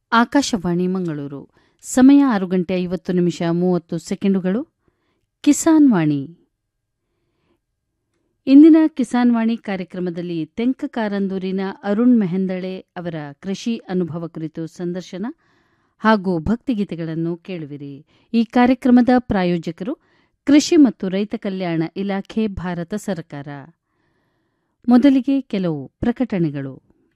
ಆಕಾಶವಾಣಿ ಮಂಗಳೂರು ಸಮಯ ಆರು ಗಂಟೆ ಐವತ್ತು ನಿಮಿಷ ಮೂವತ್ತು ಸೆಕೆಂಡುಗಳು ಕಿಸಾನ್ ವಾಣಿ ಇಂದಿನ ಕಿಸಾನ್ ವಾಣಿ ಕಾರ್ಯಕ್ರಮದಲ್ಲಿ ತೆಂಕ ಕಾರಂದೂರಿನ ಅರುಣ್ ಮೆಹಂದಳೆ ಅವರ ಕೃಷಿ ಅನುಭವ ಕುರಿತು ಸಂದರ್ಶನ ಹಾಗೂ ಭಕ್ತಿಗೀತೆಗಳನ್ನು ಕೇಳುವಿರಿ ಈ ಕಾರ್ಯಕ್ರಮದ ಪ್ರಾಯೋಜಕರು ಕೃಷಿ ಮತ್ತು ರೈತ ಕಲ್ಯಾಣ ಇಲಾಖೆ ಭಾರತ ಸರ್ಕಾರ ಮೊದಲಿಗೆ ಕೆಲವು ಪ್ರಕಟಣೆಗಳು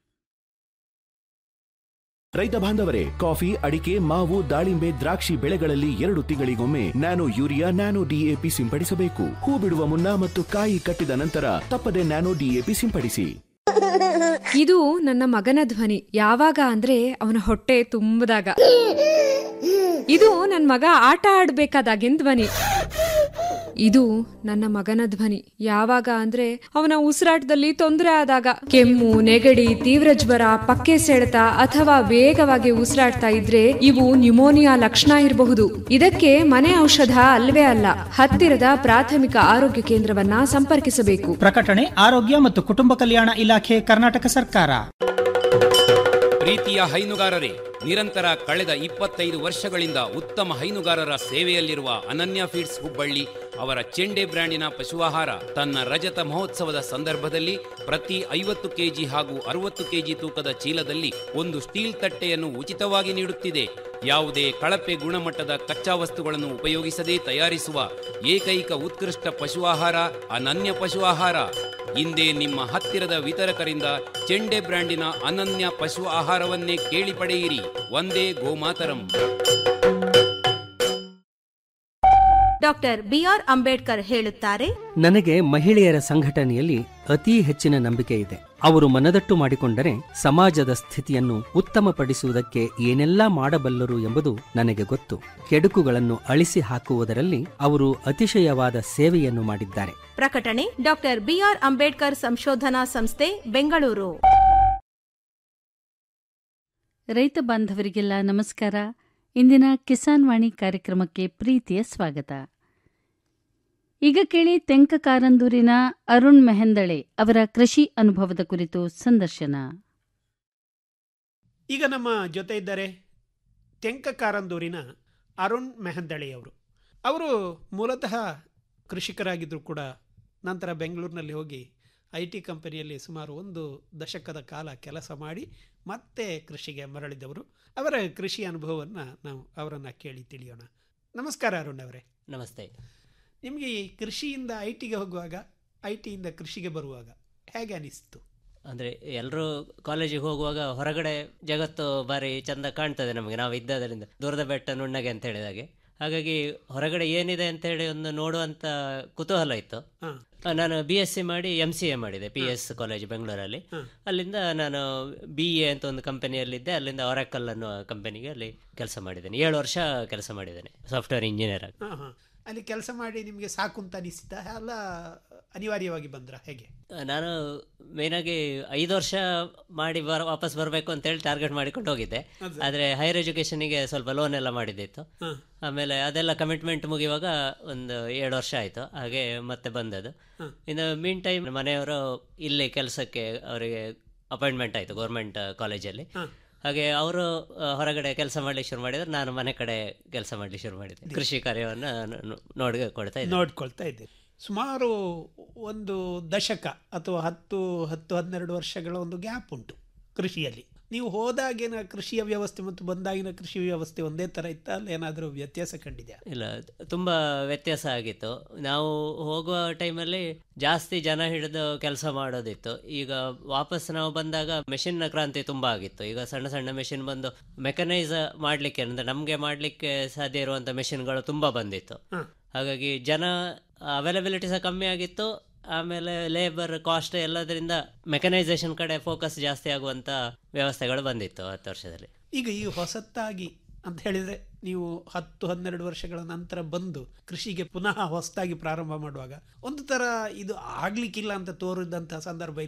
ರೈತ ಬಾಂಧವರೇ ಕಾಫಿ ಅಡಿಕೆ ಮಾವು ದಾಳಿಂಬೆ ದ್ರಾಕ್ಷಿ ಬೆಳೆಗಳಲ್ಲಿ ಎರಡು ತಿಂಗಳಿಗೊಮ್ಮೆ ನ್ಯಾನೋ ಯೂರಿಯಾ ನ್ಯಾನೋ ಡಿಎಪಿ ಸಿಂಪಡಿಸಬೇಕು ಹೂ ಬಿಡುವ ಮುನ್ನ ಮತ್ತು ಕಾಯಿ ಕಟ್ಟಿದ ನಂತರ ತಪ್ಪದೆ ನ್ಯಾನೋ ಡಿಎಪಿ ಸಿಂಪಡಿಸಿ ಇದು ನನ್ನ ಮಗನ ಧ್ವನಿ ಯಾವಾಗ ಅಂದ್ರೆ ಅವನ ಹೊಟ್ಟೆ ತುಂಬದಾಗ ಇದು ನನ್ನ ಮಗ ಆಟ ಆಡ್ಬೇಕಾದಾಗಿನ ಧ್ವನಿ ಇದು ನನ್ನ ಮಗನ ಧ್ವನಿ ಯಾವಾಗ ಅಂದ್ರೆ ಅವನ ಉಸಿರಾಟದಲ್ಲಿ ತೊಂದರೆ ಆದಾಗ ಕೆಮ್ಮು ನೆಗಡಿ ತೀವ್ರ ಜ್ವರ ಪಕ್ಕೆ ಸೆಳೆತ ಅಥವಾ ವೇಗವಾಗಿ ಉಸಿರಾಡ್ತಾ ಇದ್ರೆ ಇವು ನ್ಯುಮೋನಿಯಾ ಲಕ್ಷಣ ಇರಬಹುದು ಇದಕ್ಕೆ ಮನೆ ಔಷಧ ಅಲ್ವೇ ಅಲ್ಲ ಹತ್ತಿರದ ಪ್ರಾಥಮಿಕ ಆರೋಗ್ಯ ಕೇಂದ್ರವನ್ನ ಸಂಪರ್ಕಿಸಬೇಕು ಪ್ರಕಟಣೆ ಆರೋಗ್ಯ ಮತ್ತು ಕುಟುಂಬ ಕಲ್ಯಾಣ ಇಲಾಖೆ ಕರ್ನಾಟಕ ಸರ್ಕಾರ ಪ್ರೀತಿಯ ಹೈನುಗಾರರೇ ನಿರಂತರ ಕಳೆದ ಇಪ್ಪತ್ತೈದು ವರ್ಷಗಳಿಂದ ಉತ್ತಮ ಹೈನುಗಾರರ ಸೇವೆಯಲ್ಲಿರುವ ಅನನ್ಯ ಫೀಡ್ಸ್ ಹುಬ್ಬಳ್ಳಿ ಅವರ ಚೆಂಡೆ ಬ್ರ್ಯಾಂಡಿನ ಪಶುಆಹಾರ ತನ್ನ ರಜತ ಮಹೋತ್ಸವದ ಸಂದರ್ಭದಲ್ಲಿ ಪ್ರತಿ ಐವತ್ತು ಕೆಜಿ ಹಾಗೂ ಅರವತ್ತು ಕೆಜಿ ತೂಕದ ಚೀಲದಲ್ಲಿ ಒಂದು ಸ್ಟೀಲ್ ತಟ್ಟೆಯನ್ನು ಉಚಿತವಾಗಿ ನೀಡುತ್ತಿದೆ ಯಾವುದೇ ಕಳಪೆ ಗುಣಮಟ್ಟದ ಕಚ್ಚಾ ವಸ್ತುಗಳನ್ನು ಉಪಯೋಗಿಸದೇ ತಯಾರಿಸುವ ಏಕೈಕ ಉತ್ಕೃಷ್ಟ ಪಶು ಆಹಾರ ಅನನ್ಯ ಪಶು ಆಹಾರ ಇಂದೇ ನಿಮ್ಮ ಹತ್ತಿರದ ವಿತರಕರಿಂದ ಚೆಂಡೆ ಬ್ರ್ಯಾಂಡಿನ ಅನನ್ಯ ಪಶು ಆಹಾರವನ್ನೇ ಕೇಳಿ ಪಡೆಯಿರಿ ಒಂದೇ ಗೋಮಾತರಂ ಡಾಕ್ಟರ್ ಬಿಆರ್ ಅಂಬೇಡ್ಕರ್ ಹೇಳುತ್ತಾರೆ ನನಗೆ ಮಹಿಳೆಯರ ಸಂಘಟನೆಯಲ್ಲಿ ಅತೀ ಹೆಚ್ಚಿನ ನಂಬಿಕೆ ಇದೆ ಅವರು ಮನದಟ್ಟು ಮಾಡಿಕೊಂಡರೆ ಸಮಾಜದ ಸ್ಥಿತಿಯನ್ನು ಉತ್ತಮಪಡಿಸುವುದಕ್ಕೆ ಏನೆಲ್ಲಾ ಮಾಡಬಲ್ಲರು ಎಂಬುದು ನನಗೆ ಗೊತ್ತು ಕೆಡುಕುಗಳನ್ನು ಅಳಿಸಿ ಹಾಕುವುದರಲ್ಲಿ ಅವರು ಅತಿಶಯವಾದ ಸೇವೆಯನ್ನು ಮಾಡಿದ್ದಾರೆ ಪ್ರಕಟಣೆ ಡಾಕ್ಟರ್ ಬಿಆರ್ ಅಂಬೇಡ್ಕರ್ ಸಂಶೋಧನಾ ಸಂಸ್ಥೆ ಬೆಂಗಳೂರು ರೈತ ಬಾಂಧವರಿಗೆಲ್ಲ ನಮಸ್ಕಾರ ಇಂದಿನ ಕಿಸಾನ್ ವಾಣಿ ಕಾರ್ಯಕ್ರಮಕ್ಕೆ ಪ್ರೀತಿಯ ಸ್ವಾಗತ ಈಗ ಕೇಳಿ ತೆಂಕ ಕಾರಂದೂರಿನ ಅರುಣ್ ಮೆಹಂದಳೆ ಅವರ ಕೃಷಿ ಅನುಭವದ ಕುರಿತು ಸಂದರ್ಶನ ಈಗ ನಮ್ಮ ಜೊತೆ ಇದ್ದಾರೆ ತೆಂಕ ಕಾರಂದೂರಿನ ಅರುಣ್ ಮೆಹಂದಳೆಯವರು ಅವರು ಮೂಲತಃ ಕೃಷಿಕರಾಗಿದ್ದರೂ ಕೂಡ ನಂತರ ಬೆಂಗಳೂರಿನಲ್ಲಿ ಹೋಗಿ ಐ ಟಿ ಕಂಪನಿಯಲ್ಲಿ ಸುಮಾರು ಒಂದು ದಶಕದ ಕಾಲ ಕೆಲಸ ಮಾಡಿ ಮತ್ತೆ ಕೃಷಿಗೆ ಮರಳಿದವರು ಅವರ ಕೃಷಿ ಅನುಭವವನ್ನು ನಾವು ಅವರನ್ನು ಕೇಳಿ ತಿಳಿಯೋಣ ನಮಸ್ಕಾರ ಅರುಣ್ ಅವರೇ ನಮಸ್ತೆ ನಿಮಗೆ ಈ ಕೃಷಿಯಿಂದ ಐ ಟಿಗೆ ಹೋಗುವಾಗ ಐ ಟಿಯಿಂದ ಕೃಷಿಗೆ ಬರುವಾಗ ಹೇಗೆ ಅನಿಸ್ತು ಅಂದರೆ ಎಲ್ಲರೂ ಕಾಲೇಜಿಗೆ ಹೋಗುವಾಗ ಹೊರಗಡೆ ಜಗತ್ತು ಭಾರಿ ಚಂದ ಕಾಣ್ತದೆ ನಮಗೆ ನಾವು ಇದ್ದದರಿಂದ ದೂರದ ಬೆಟ್ಟ ನುಣ್ಣಗೆ ಅಂತ ಹೇಳಿದಾಗೆ ಹಾಗಾಗಿ ಹೊರಗಡೆ ಏನಿದೆ ಅಂತ ಹೇಳಿ ಒಂದು ನೋಡುವಂತ ಕುತೂಹಲ ಇತ್ತು ಹಾಂ ಆ, ನಾನು ಬಿ ಎಸ್ ಸಿ ಮಾಡಿ ಎಮ್ ಸಿ ಎ ಮಾಡಿದೆ ಪಿ ಎಸ್ ಕಾಲೇಜ್ ಬೆಂಗಳೂರಲ್ಲಿ ಅಲ್ಲಿಂದ ನಾನು ಬಿ ಎ ಅಂತ ಒಂದು ಕಂಪನಿಯಲ್ಲಿದ್ದೆ ಅಲ್ಲಿಂದ ಒರಾಕಲ್ ಅನ್ನೋ ಕಂಪನಿಗೆ ಅಲ್ಲಿ ಕೆಲಸ ಮಾಡಿದ್ದೇನೆ ಏಳು ವರ್ಷ ಕೆಲಸ ಮಾಡಿದ್ದೇನೆ ಸಾಫ್ಟ್ವೇರ್ ಇಂಜಿನಿಯರ್ ಆಗಿ ಹಾಂ ಹಾಂ ಅಲ್ಲಿ ಕೆಲಸ ಮಾಡಿ ನಿಮಗೆ ಸಾಕು ಅಂತ ಅನಿಸಿತಾ ಅಲ್ಲ ಅನಿವಾರ್ಯವಾಗಿ ಬಂದ್ರ ಹೇಗೆ ನಾನು ಮೇಯ್ನಾಗಿ ಐದು ವರ್ಷ ಮಾಡಿ ಬರ ವಾಪಸ್ ಬರಬೇಕು ಅಂತೇಳಿ ಟಾರ್ಗೆಟ್ ಮಾಡಿಕೊಂಡು ಹೋಗಿದ್ದೆ ಆದರೆ ಹೈಯರ್ ಎಜುಕೇಷನಿಗೆ ಸ್ವಲ್ಪ ಲೋನ್ ಎಲ್ಲ ಮಾಡಿದ್ದಿತ್ತು ಹಾಂ ಆಮೇಲೆ ಅದೆಲ್ಲ ಕಮಿಟ್ಮೆಂಟ್ ಮುಗಿಯುವಾಗ ಒಂದು ಏಳು ವರ್ಷ ಆಯಿತು ಹಾಗೆ ಮತ್ತೆ ಬಂದದ್ದು ಇನ್ನು ಮೀನ್ ಟೈಮ್ ಮನೆಯವರು ಇಲ್ಲಿ ಕೆಲಸಕ್ಕೆ ಅವರಿಗೆ ಅಪಾಯಿಂಟ್ಮೆಂಟ್ ಆಯಿತು ಗೌರ್ಮೆಂಟ್ ಕಾಲೇಜಲ್ಲಿ ಹಾಗೆ ಅವರು ಹೊರಗಡೆ ಕೆಲಸ ಮಾಡ್ಲಿಕ್ಕೆ ಶುರು ಮಾಡಿದ್ರೆ ನಾನು ಮನೆ ಕಡೆ ಕೆಲಸ ಮಾಡ್ಲಿಕ್ಕೆ ಶುರು ಮಾಡಿದ್ದೆ ಕೃಷಿ ಕಾರ್ಯವನ್ನು ನೋಡಿ ಕೊಡ್ತಾ ಇದ್ದೆ ನೋಡ್ಕೊಳ್ತಾ ಇದ್ದೇನೆ ಸುಮಾರು ಒಂದು ದಶಕ ಅಥವಾ ಹತ್ತು ಹತ್ತು ಹನ್ನೆರಡು ವರ್ಷಗಳ ಒಂದು ಗ್ಯಾಪ್ ಉಂಟು ಕೃಷಿಯಲ್ಲಿ ನೀವು ಹೋದಾಗಿನ ಕೃಷಿಯ ವ್ಯವಸ್ಥೆ ಮತ್ತು ಬಂದಾಗಿನ ಕೃಷಿ ವ್ಯವಸ್ಥೆ ಒಂದೇ ಥರ ಇತ್ತ ಅಲ್ಲ ಏನಾದರೂ ವ್ಯತ್ಯಾಸ ಕಂಡಿದೆಯಾ ಇಲ್ಲ ತುಂಬ ವ್ಯತ್ಯಾಸ ಆಗಿತ್ತು ನಾವು ಹೋಗುವ ಟೈಮಲ್ಲಿ ಜಾಸ್ತಿ ಜನ ಹಿಡಿದು ಕೆಲಸ ಮಾಡೋದಿತ್ತು ಈಗ ವಾಪಸ್ ನಾವು ಬಂದಾಗ ಮೆಷಿನ್ ಕ್ರಾಂತಿ ತುಂಬ ಆಗಿತ್ತು ಈಗ ಸಣ್ಣ ಸಣ್ಣ ಮೆಷಿನ್ ಬಂದು ಮೆಕನೈಸ್ ಮಾಡಲಿಕ್ಕೆ ಅಂದರೆ ನಮಗೆ ಮಾಡಲಿಕ್ಕೆ ಸಾಧ್ಯ ಇರುವಂಥ ಮೆಷಿನ್ಗಳು ತುಂಬ ಬಂದಿತ್ತು ಹಾಂ ಹಾಗಾಗಿ ಜನ ಅವೈಲಬಿಲಿಟಿ ಸಹ ಕಮ್ಮಿ ಆಗಿತ್ತು ಆಮೇಲೆ ಲೇಬರ್ ಕಾಸ್ಟ್ ಎಲ್ಲದರಿಂದ ಮೆಕನೈಸೇಷನ್ ಕಡೆ ಫೋಕಸ್ ಜಾಸ್ತಿ ಆಗುವಂಥ ವ್ಯವಸ್ಥೆಗಳು ಬಂದಿತ್ತು ಹತ್ತು ವರ್ಷದಲ್ಲಿ ಈಗ ಈ ಹೊಸತ್ತಾಗಿ ಅಂತ ಹೇಳಿದರೆ ನೀವು ಹತ್ತು ಹನ್ನೆರಡು ವರ್ಷಗಳ ನಂತರ ಬಂದು ಕೃಷಿಗೆ ಪುನಃ ಹೊಸದಾಗಿ ಪ್ರಾರಂಭ ಮಾಡುವಾಗ ಒಂದು ಥರ ಇದು ಆಗ್ಲಿಕ್ಕಿಲ್ಲ ಅಂತ ತೋರಿದಂತಹ ಸಂದರ್ಭ ಇಲ್ವಾ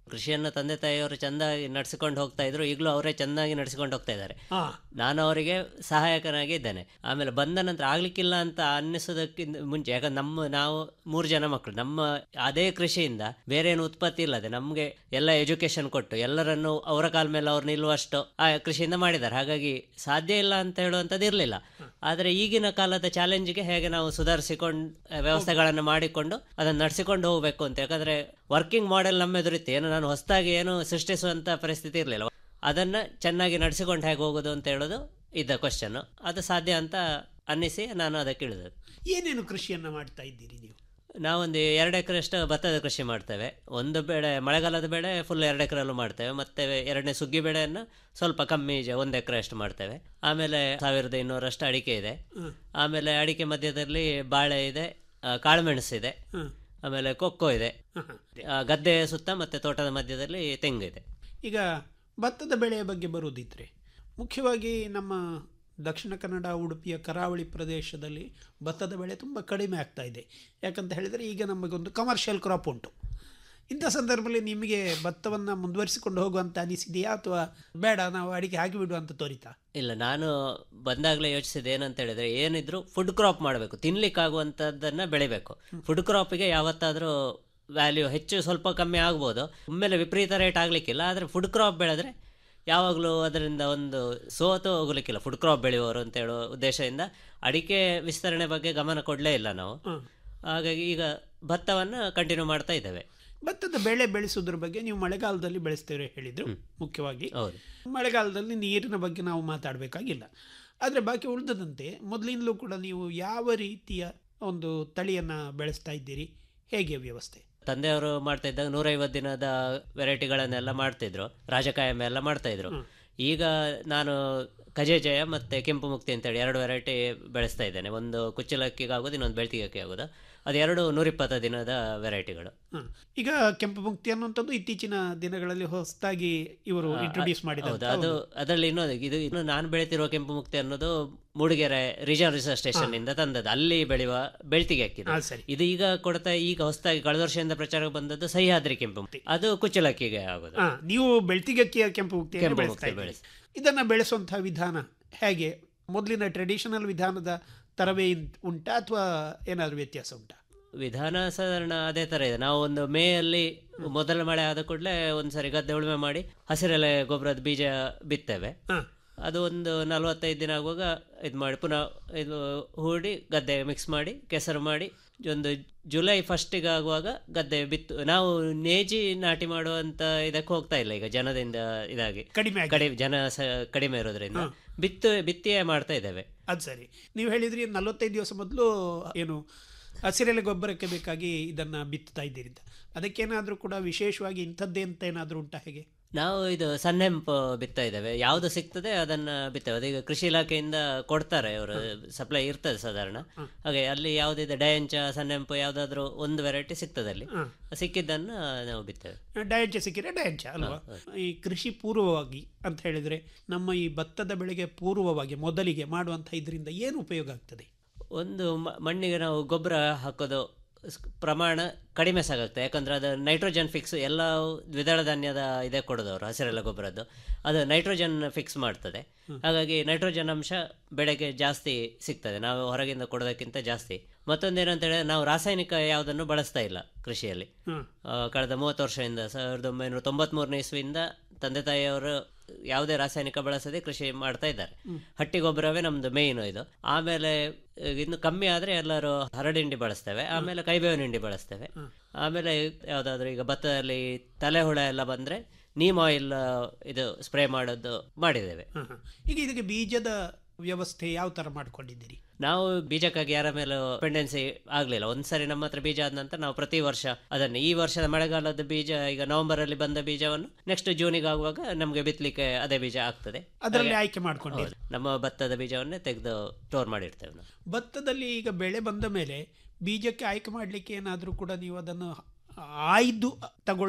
ಕೃಷಿಯನ್ನು ತಂದೆ ತಾಯಿಯವರು ಚೆಂದಾಗಿ ನಡೆಸಿಕೊಂಡು ಹೋಗ್ತಾ ಇದ್ರು ಈಗಲೂ ಅವರೇ ಚೆನ್ನಾಗಿ ನಡೆಸಿಕೊಂಡು ಹೋಗ್ತಾ ಇದ್ದಾರೆ ಹಾ ನಾನು ಅವರಿಗೆ ಸಹಾಯಕನಾಗಿ ಇದ್ದೇನೆ ಆಮೇಲೆ ಬಂದ ನಂತರ ಆಗ್ಲಿಕ್ಕಿಲ್ಲ ಅಂತ ಅನ್ನಿಸೋದಕ್ಕಿಂತ ಮುಂಚೆ ಯಾಕಂದ್ರೆ ನಮ್ಮ ನಾವು ಮೂರು ಜನ ಮಕ್ಕಳು ನಮ್ಮ ಅದೇ ಕೃಷಿಯಿಂದ ಬೇರೆ ಏನು ಉತ್ಪತ್ತಿ ಇಲ್ಲದೆ ನಮಗೆ ಎಲ್ಲ ಎಜುಕೇಶನ್ ಕೊಟ್ಟು ಎಲ್ಲರನ್ನು ಅವರ ಕಾಲ ಮೇಲೆ ಅವ್ರು ನಿಲ್ಲುವಷ್ಟು ಆ ಕೃಷಿಯಿಂದ ಮಾಡಿದ್ದಾರೆ ಹಾಗಾಗಿ ಸಾಧ್ಯ ಇಲ್ಲ ಅಂತ ಹೇಳುವಂಥದ್ದು ಇರಲಿಲ್ಲ ಆದರೆ ಈಗಿನ ಕಾಲದ ಚಾಲೆಂಜ್ಗೆ ಹೇಗೆ ನಾವು ಸುಧಾರಿಸಿಕೊಂಡು ವ್ಯವಸ್ಥೆಗಳನ್ನು ಮಾಡಿಕೊಂಡು ಅದನ್ನು ನಡೆಸಿಕೊಂಡು ಹೋಗಬೇಕು ಅಂತ ಯಾಕಂದ್ರೆ ವರ್ಕಿಂಗ್ ಮಾಡೆಲ್ ನಮ್ಮ ಎದುರಿತ್ತು ಏನು ನಾನು ಹೊಸದಾಗಿ ಏನು ಸೃಷ್ಟಿಸುವಂತ ಪರಿಸ್ಥಿತಿ ಇರಲಿಲ್ಲ ಅದನ್ನ ಚೆನ್ನಾಗಿ ನಡೆಸಿಕೊಂಡು ಹೇಗೆ ಹೋಗೋದು ಅಂತ ಹೇಳೋದು ಇದ್ದ ಕ್ವಶನ್ ಅದು ಸಾಧ್ಯ ಅಂತ ಅನ್ನಿಸಿ ನಾನು ಅದಕ್ಕೆ ಇಳಿದೆ ಏನೇನು ಕೃಷಿಯನ್ನ ಮಾಡ್ತಾ ಇದ್ದೀರಿ ನೀವು ನಾವೊಂದು ಎರಡು ಎಕರೆಷ್ಟು ಭತ್ತದ ಕೃಷಿ ಮಾಡ್ತೇವೆ ಒಂದು ಬೆಳೆ ಮಳೆಗಾಲದ ಬೆಳೆ ಫುಲ್ ಎರಡು ಎಕರೆಲ್ಲೂ ಮಾಡ್ತೇವೆ ಮತ್ತೆ ಎರಡನೇ ಸುಗ್ಗಿ ಬೆಳೆಯನ್ನು ಸ್ವಲ್ಪ ಕಮ್ಮಿ ಜ- ಒಂದು ಎಕರೆ ಅಷ್ಟು ಮಾಡ್ತೇವೆ ಆಮೇಲೆ ಸಾವಿರದ ಇನ್ನೂರಷ್ಟು ಅಡಿಕೆ ಇದೆ ಆಮೇಲೆ ಅಡಿಕೆ ಮಧ್ಯದಲ್ಲಿ ಬಾಳೆ ಇದೆ ಆ, ಕಾಳುಮೆಣಸು ಇದೆ ಆಮೇಲೆ ಕೊಕ್ಕೋ ಇದೆ ಆ, ಗದ್ದೆ ಸುತ್ತ ಮತ್ತೆ ತೋಟದ ಮಧ್ಯದಲ್ಲಿ ತೆಂಗು ಇದೆ ಈಗ ಭತ್ತದ ಬೆಳೆಯ ಬಗ್ಗೆ ಬರುವುದಿದ್ರೆ ಮುಖ್ಯವಾಗಿ ನಮ್ಮ ದಕ್ಷಿಣ ಕನ್ನಡ ಉಡುಪಿಯ ಕರಾವಳಿ ಪ್ರದೇಶದಲ್ಲಿ ಭತ್ತದ ಬೆಳೆ ತುಂಬ ಕಡಿಮೆ ಆಗ್ತಾ ಇದೆ ಯಾಕಂತ ಹೇಳಿದರೆ ಈಗ ನಮಗೊಂದು ಕಮರ್ಷಿಯಲ್ ಕ್ರಾಪ್ ಉಂಟು ಇಂಥ ಸಂದರ್ಭದಲ್ಲಿ ನಿಮಗೆ ಭತ್ತವನ್ನು ಮುಂದುವರಿಸಿಕೊಂಡು ಹೋಗುವಂತ ಅನಿಸಿದೆಯಾ ಅಥವಾ ಬೇಡ ನಾವು ಅಡಿಕೆ ಹಾಕಿಬಿಡುವ ಅಂತ ತೋರಿತಾ ಇಲ್ಲ ನಾನು ಬಂದಾಗಲೇ ಯೋಚಿಸಿದೆ ಏನಂತ ಹೇಳಿದ್ರೆ ಏನಿದ್ರು ಫುಡ್ ಕ್ರಾಪ್ ಮಾಡಬೇಕು ತಿನ್ಲಿಕ್ಕಾಗುವಂಥದ್ದನ್ನು ಬೆಳಿಬೇಕು ಫುಡ್ ಕ್ರಾಪಿಗೆ ಯಾವತ್ತಾದರೂ ವ್ಯಾಲ್ಯೂ ಹೆಚ್ಚು ಸ್ವಲ್ಪ ಕಮ್ಮಿ ಆಗ್ಬೋದು ಒಮ್ಮೆಲೆ ವಿಪರೀತ ರೇಟ್ ಆಗಲಿಕ್ಕಿಲ್ಲ ಆದರೆ ಫುಡ್ ಕ್ರಾಪ್ ಬೆಳೆದ್ರೆ ಯಾವಾಗಲೂ ಅದರಿಂದ ಒಂದು ಸೋತು ಹೋಗ್ಲಿಕ್ಕಿಲ್ಲ ಫುಡ್ ಕ್ರಾಪ್ ಬೆಳೆಯುವವರು ಅಂತ ಹೇಳೋ ಉದ್ದೇಶದಿಂದ ಅಡಿಕೆ ವಿಸ್ತರಣೆ ಬಗ್ಗೆ ಗಮನ ಕೊಡಲೇ ಇಲ್ಲ ನಾವು ಹಾಗಾಗಿ ಈಗ ಭತ್ತವನ್ನು ಕಂಟಿನ್ಯೂ ಮಾಡ್ತಾ ಇದ್ದೇವೆ ಭತ್ತದ ಬೆಳೆ ಬೆಳೆಸೋದ್ರ ಬಗ್ಗೆ ನೀವು ಮಳೆಗಾಲದಲ್ಲಿ ಬೆಳೆಸ್ತೇವೆ ಹೇಳಿದ್ರು ಮುಖ್ಯವಾಗಿ ಹೌದು ಮಳೆಗಾಲದಲ್ಲಿ ನೀರಿನ ಬಗ್ಗೆ ನಾವು ಮಾತಾಡಬೇಕಾಗಿಲ್ಲ ಆದರೆ ಬಾಕಿ ಉಳಿದದಂತೆ ಮೊದಲಿಂದಲೂ ಕೂಡ ನೀವು ಯಾವ ರೀತಿಯ ಒಂದು ತಳಿಯನ್ನು ಬೆಳೆಸ್ತಾ ಇದ್ದೀರಿ ಹೇಗೆ ವ್ಯವಸ್ಥೆ ತಂದೆಯವರು ಮಾಡ್ತಾ ಇದ್ದಾಗ ನೂರೈವತ್ತು ದಿನದ ವೆರೈಟಿಗಳನ್ನೆಲ್ಲ ಮಾಡ್ತಿದ್ರು ರಾಜಕಾಯಮ ಎಲ್ಲ ಮಾಡ್ತಾ ಇದ್ರು ಈಗ ನಾನು ಕಜೇಜಯ ಮತ್ತೆ ಕೆಂಪು ಮುಕ್ತಿ ಅಂತೇಳಿ ಎರಡು ವೆರೈಟಿ ಬೆಳೆಸ್ತಾ ಇದ್ದೇನೆ ಒಂದು ಕುಚ್ಚಲಕ್ಕಿಗೆ ಆಗೋದು ಇನ್ನೊಂದು ಬೆಳ್ತಿಗಕ್ಕೆ ಆಗೋದು ಅದೆರಡು ನೂರಿಪ್ಪತ್ತು ದಿನದ ವೆರೈಟಿಗಳು ಹ. ಈಗ ಕೆಂಪು ಮುಕ್ತಿ ಅನ್ನುವಂಥದ್ದು ಇತ್ತೀಚಿನ ದಿನಗಳಲ್ಲಿ ಹೊಸದಾಗಿ ಇವರು ಇಂಟ್ರೊಡ್ಯೂಸ್ ಮಾಡಿದ ಹೌದು ಅದು ಅದರಲ್ಲಿ ಇನ್ನೊಂದು ಇದು ಇನ್ನು ನಾನು ಬೆಳೆತಿರುವ ಕೆಂಪು ಮುಕ್ತಿ ಅನ್ನೋದು ಮೂಡಿಗೆರೆ ರಿಜರ್ವ್ ರಿಸರ್ಚ್ ಸ್ಟೇಷನ್ ಇಂದ ತಂದದ್ದು ಅಲ್ಲಿ ಬೆಳೆಯುವ ಬೆಳ್ತಿಗೆ ಹಾಕಿದ್ದು ಹಾ, ಸರಿ. ಇದು ಈಗ ಕೊಡ್ತಾ ಈಗ ಹೊಸದಾಗಿ ಕಳೆದ ವರ್ಷದಿಂದ ಪ್ರಚಾರಕ್ಕೆ ಬಂದದ್ದು ಸಹ್ಯಾದ್ರಿ ಕೆಂಪು ಮುಕ್ತಿ ಅದು ಕುಚ್ಚಲಕ್ಕಿಗೆ ಆಗೋದು ಹಾ, ನೀವು ಬೆಳ್ತಿಗಕ್ಕಿಯ ಕೆಂಪು ಮುಕ್ತಿಯನ್ನು ಕೆಂಪು ಬೆಳೆಸ್ತಾ ಮುಕ್ತಿ ಇದ್ದೀರಿ ಬೆಳೆಸಿ. ಇದನ್ನು ಬೆಳೆಸುವಂತಹ ವಿಧಾನ ಹೇಗೆ ಮೊದಲಿನ ಟ್ರೆಡಿಷನಲ್ ವಿಧಾನದ ತರವೇ ಇನ್- ಉಂಟಾ ಅಥವಾ ಏನಾದರೂ ವ್ಯತ್ಯಾಸ ಉಂಟಾ ವಿಧಾನ ಸಾಧಾರಣ ಅದೇ ತರ ಇದೆ ನಾವು ಒಂದು ಮೇ ಅಲ್ಲಿ ಮೊದಲ ಮಳೆ ಆದ ಕೂಡಲೇ ಒಂದ್ಸರಿ ಗದ್ದೆ ಉಳುಮೆ ಮಾಡಿ ಹಸಿರೆಲೆ ಗೊಬ್ಬರದ ಬೀಜ ಬಿತ್ತೇವೆ ಅದು ಒಂದು ನಲವತ್ತೈದು ದಿನ ಆಗುವಾಗ ಇದು ಮಾಡಿ ಪುನಃ ಇದು ಹೂಡಿ ಗದ್ದೆ ಮಿಕ್ಸ್ ಮಾಡಿ ಕೆಸರು ಮಾಡಿ ಒಂದು ಜುಲೈ ಫಸ್ಟಿಗೆ ಆಗುವಾಗ ಗದ್ದೆ ಬಿತ್ತು ನಾವು ನೇಜಿ ನಾಟಿ ಮಾಡುವಂತ ಇದಕ್ಕೆ ಹೋಗ್ತಾ ಇಲ್ಲ ಈಗ ಜನದಿಂದ ಇದಾಗಿ ಕಡಿಮೆ ಕಡಿಮೆ ಜನ ಸ- ಕಡಿಮೆ ಇರೋದ್ರಿಂದ ಬಿತ್ತು ಬಿತ್ತಿಯೇ ಮಾಡ್ತಾ ಇದ್ದೇವೆ ಅದು ಸರಿ ನೀವು ಹೇಳಿದ್ರಿ ನಲವತ್ತೈದು ದಿವಸ ಮೊದಲು ಏನು ಹಸಿರೆಲೆ ಗೊಬ್ಬರಕ್ಕೆ ಬೇಕಾಗಿ ಇದನ್ನ ಬಿತ್ತುತ್ತಾ ಇದ್ದೀರಿ ಅಂತ ಅದಕ್ಕೇನಾದರೂ ಕೂಡ ವಿಶೇಷವಾಗಿ ಇಂಥದ್ದೇ ಅಂತ ಏನಾದರೂ ಉಂಟಾ ಹೇಗೆ ನಾವು ಇದು ಸನ್ನೆಂಪು ಬಿತ್ತಾ ಇದ್ದೇವೆ ಯಾವುದು ಸಿಗ್ತದೆ ಅದನ್ನ ಬಿತ್ತೇವೆ ಅದೀಗ ಕೃಷಿ ಇಲಾಖೆಯಿಂದ ಕೊಡ್ತಾರೆ ಅವರು ಸಪ್ಲೈ ಇರ್ತದೆ ಸಾಧಾರಣ ಹಾಗೆ ಅಲ್ಲಿ ಯಾವುದಿದೆ ಡಯಂಚ ಸನ್ನೆಂಪು ಯಾವುದಾದ್ರೂ ಒಂದು ವೆರೈಟಿ ಸಿಗ್ತದೆ ಅಲ್ಲಿ ಸಿಕ್ಕಿದ್ದನ್ನ ನಾವು ಬಿತ್ತೇವೆ ಡಯಂಚ ಸಿಕ್ಕಿದ್ರೆ ಡಯಂಚ ಅಲ್ವಾ ಈ ಕೃಷಿ ಪೂರ್ವವಾಗಿ ಅಂತ ಹೇಳಿದ್ರೆ ನಮ್ಮ ಈ ಭತ್ತದ ಬೆಳೆಗೆ ಪೂರ್ವವಾಗಿ ಮೊದಲಿಗೆ ಮಾಡುವಂಥ ಇದರಿಂದ ಏನು ಉಪಯೋಗ ಆಗ್ತದೆ ಒಂದು ಮ- ಮಣ್ಣಿಗೆ ನಾವು ಗೊಬ್ಬರ ಹಾಕೋದು ಸ್- ಪ್ರಮಾಣ ಕಡಿಮೆ ಸಾಗುತ್ತೆ ಯಾಕಂದ್ರೆ ಅದು ನೈಟ್ರೋಜನ್ ಫಿಕ್ಸ್ ಎಲ್ಲ ದ್ವಿದಳ ಧಾನ್ಯದ ಇದೇ ಕೊಡೋದು ಅವರು ಹಸಿರೆಲ್ಲ ಗೊಬ್ಬರದ್ದು ಅದು ನೈಟ್ರೋಜನ್ ಫಿಕ್ಸ್ ಮಾಡ್ತದೆ ಹಾಗಾಗಿ ನೈಟ್ರೋಜನ್ ಅಂಶ ಬೆಳೆಗೆ ಜಾಸ್ತಿ ಸಿಗ್ತದೆ ನಾವು ಹೊರಗಿಂದ ಕೊಡೋದಕ್ಕಿಂತ ಜಾಸ್ತಿ ಮತ್ತೊಂದೇನಂತ ಹೇಳಿದ್ರೆ ನಾವು ರಾಸಾಯನಿಕ ಯಾವುದನ್ನು ಬಳಸ್ತಾ ಇಲ್ಲ ಕೃಷಿಯಲ್ಲಿ ಹ್ಮ್. ಆ, ಕಳೆದ ಮೂವತ್ತು ವರ್ಷದಿಂದ ಸಾವಿರದ ಒಂಬೈನೂರ ತೊಂಬತ್ಮೂರನೇ ಇಸ್ವಿಯಿಂದ ತಂದೆ ತಾಯಿಯವರು ಯಾವುದೇ ರಾಸಾಯನಿಕ ಬಳಸದೆ ಕೃಷಿ ಮಾಡ್ತಾ ಇದ್ದಾರೆ ಹಟ್ಟಿ ಗೊಬ್ಬರವೇ ನಮ್ದು ಮೇಯ್ನು ಇದು ಆಮೇಲೆ ಆ, ಇನ್ನು ಕಮ್ಮಿ ಆದ್ರೆ ಎಲ್ಲರೂ ಹರಡಿಂಡಿ ಬಳಸ್ತೇವೆ ಆಮೇಲೆ ಕೈಬೇವಿನ ಹಿಂಡಿ ಬಳಸ್ತೇವೆ ಆಮೇಲೆ ಯಾವ್ದಾದ್ರು ಈಗ ಭತ್ತದಲ್ಲಿ ತಲೆ ಹುಳ ಎಲ್ಲ ಬಂದ್ರೆ ನೀಮ್ ಆಯಿಲ್ ಇದು ಸ್ಪ್ರೇ ಮಾಡೋದು ಮಾಡಿದ್ದೇವೆ ಹ, ಹ. ಈಗ ಇದಕ್ಕೆ ಬೀಜದ ವ್ಯವಸ್ಥೆ ಯಾವ ತರ ಮಾಡ್ಕೊಂಡಿದ್ದೀರಿ ನಾವು ಬೀಜಕ್ಕಾಗಿ ಯಾರ ಮೇಲೆ ಡಿಪೆಂಡೆನ್ಸಿ ಆಗ್ಲಿಲ್ಲ ಒಂದ್ಸರಿ ನಮ್ಮ ಹತ್ರ ಬೀಜ ಆದ ನಂತರ ನಾವು ಪ್ರತಿ ವರ್ಷ ಅದನ್ನು ಈ ವರ್ಷದ ಮಳೆಗಾಲದ ಬೀಜ ಈಗ ನವೆಂಬರ್ ಅಲ್ಲಿ ಬಂದ ಬೀಜವನ್ನು ನೆಕ್ಸ್ಟ್ ಜೂನಿಗೆ ಆಗುವಾಗ ನಮಗೆ ಬಿತ್ತಲಿಕ್ಕೆ ಅದೇ ಬೀಜ ಆಗ್ತದೆ ಅದರಲ್ಲಿ ಹಾಗೆ- ಆಯ್ಕೆ ಮಾಡ್ಕೊಂಡಿರಿ ಹೌದು. ನಮ್ಮ ಭತ್ತದ ಬೀಜವನ್ನೇ ತೆಗೆದು ಸ್ಟೋರ್ ಮಾಡಿರ್ತೇವೆ ನಾವು ಭತ್ತದಲ್ಲಿ ಈಗ ಬೆಳೆ ಬಂದ ಮೇಲೆ ಬೀಜಕ್ಕೆ ಆಯ್ಕೆ ಮಾಡಲಿಕ್ಕೆ ಏನಾದರೂ ಕೂಡ ನೀವು ಅದನ್ನು ಆಯ್ದು ತಗೊಳ್ಳುದಾ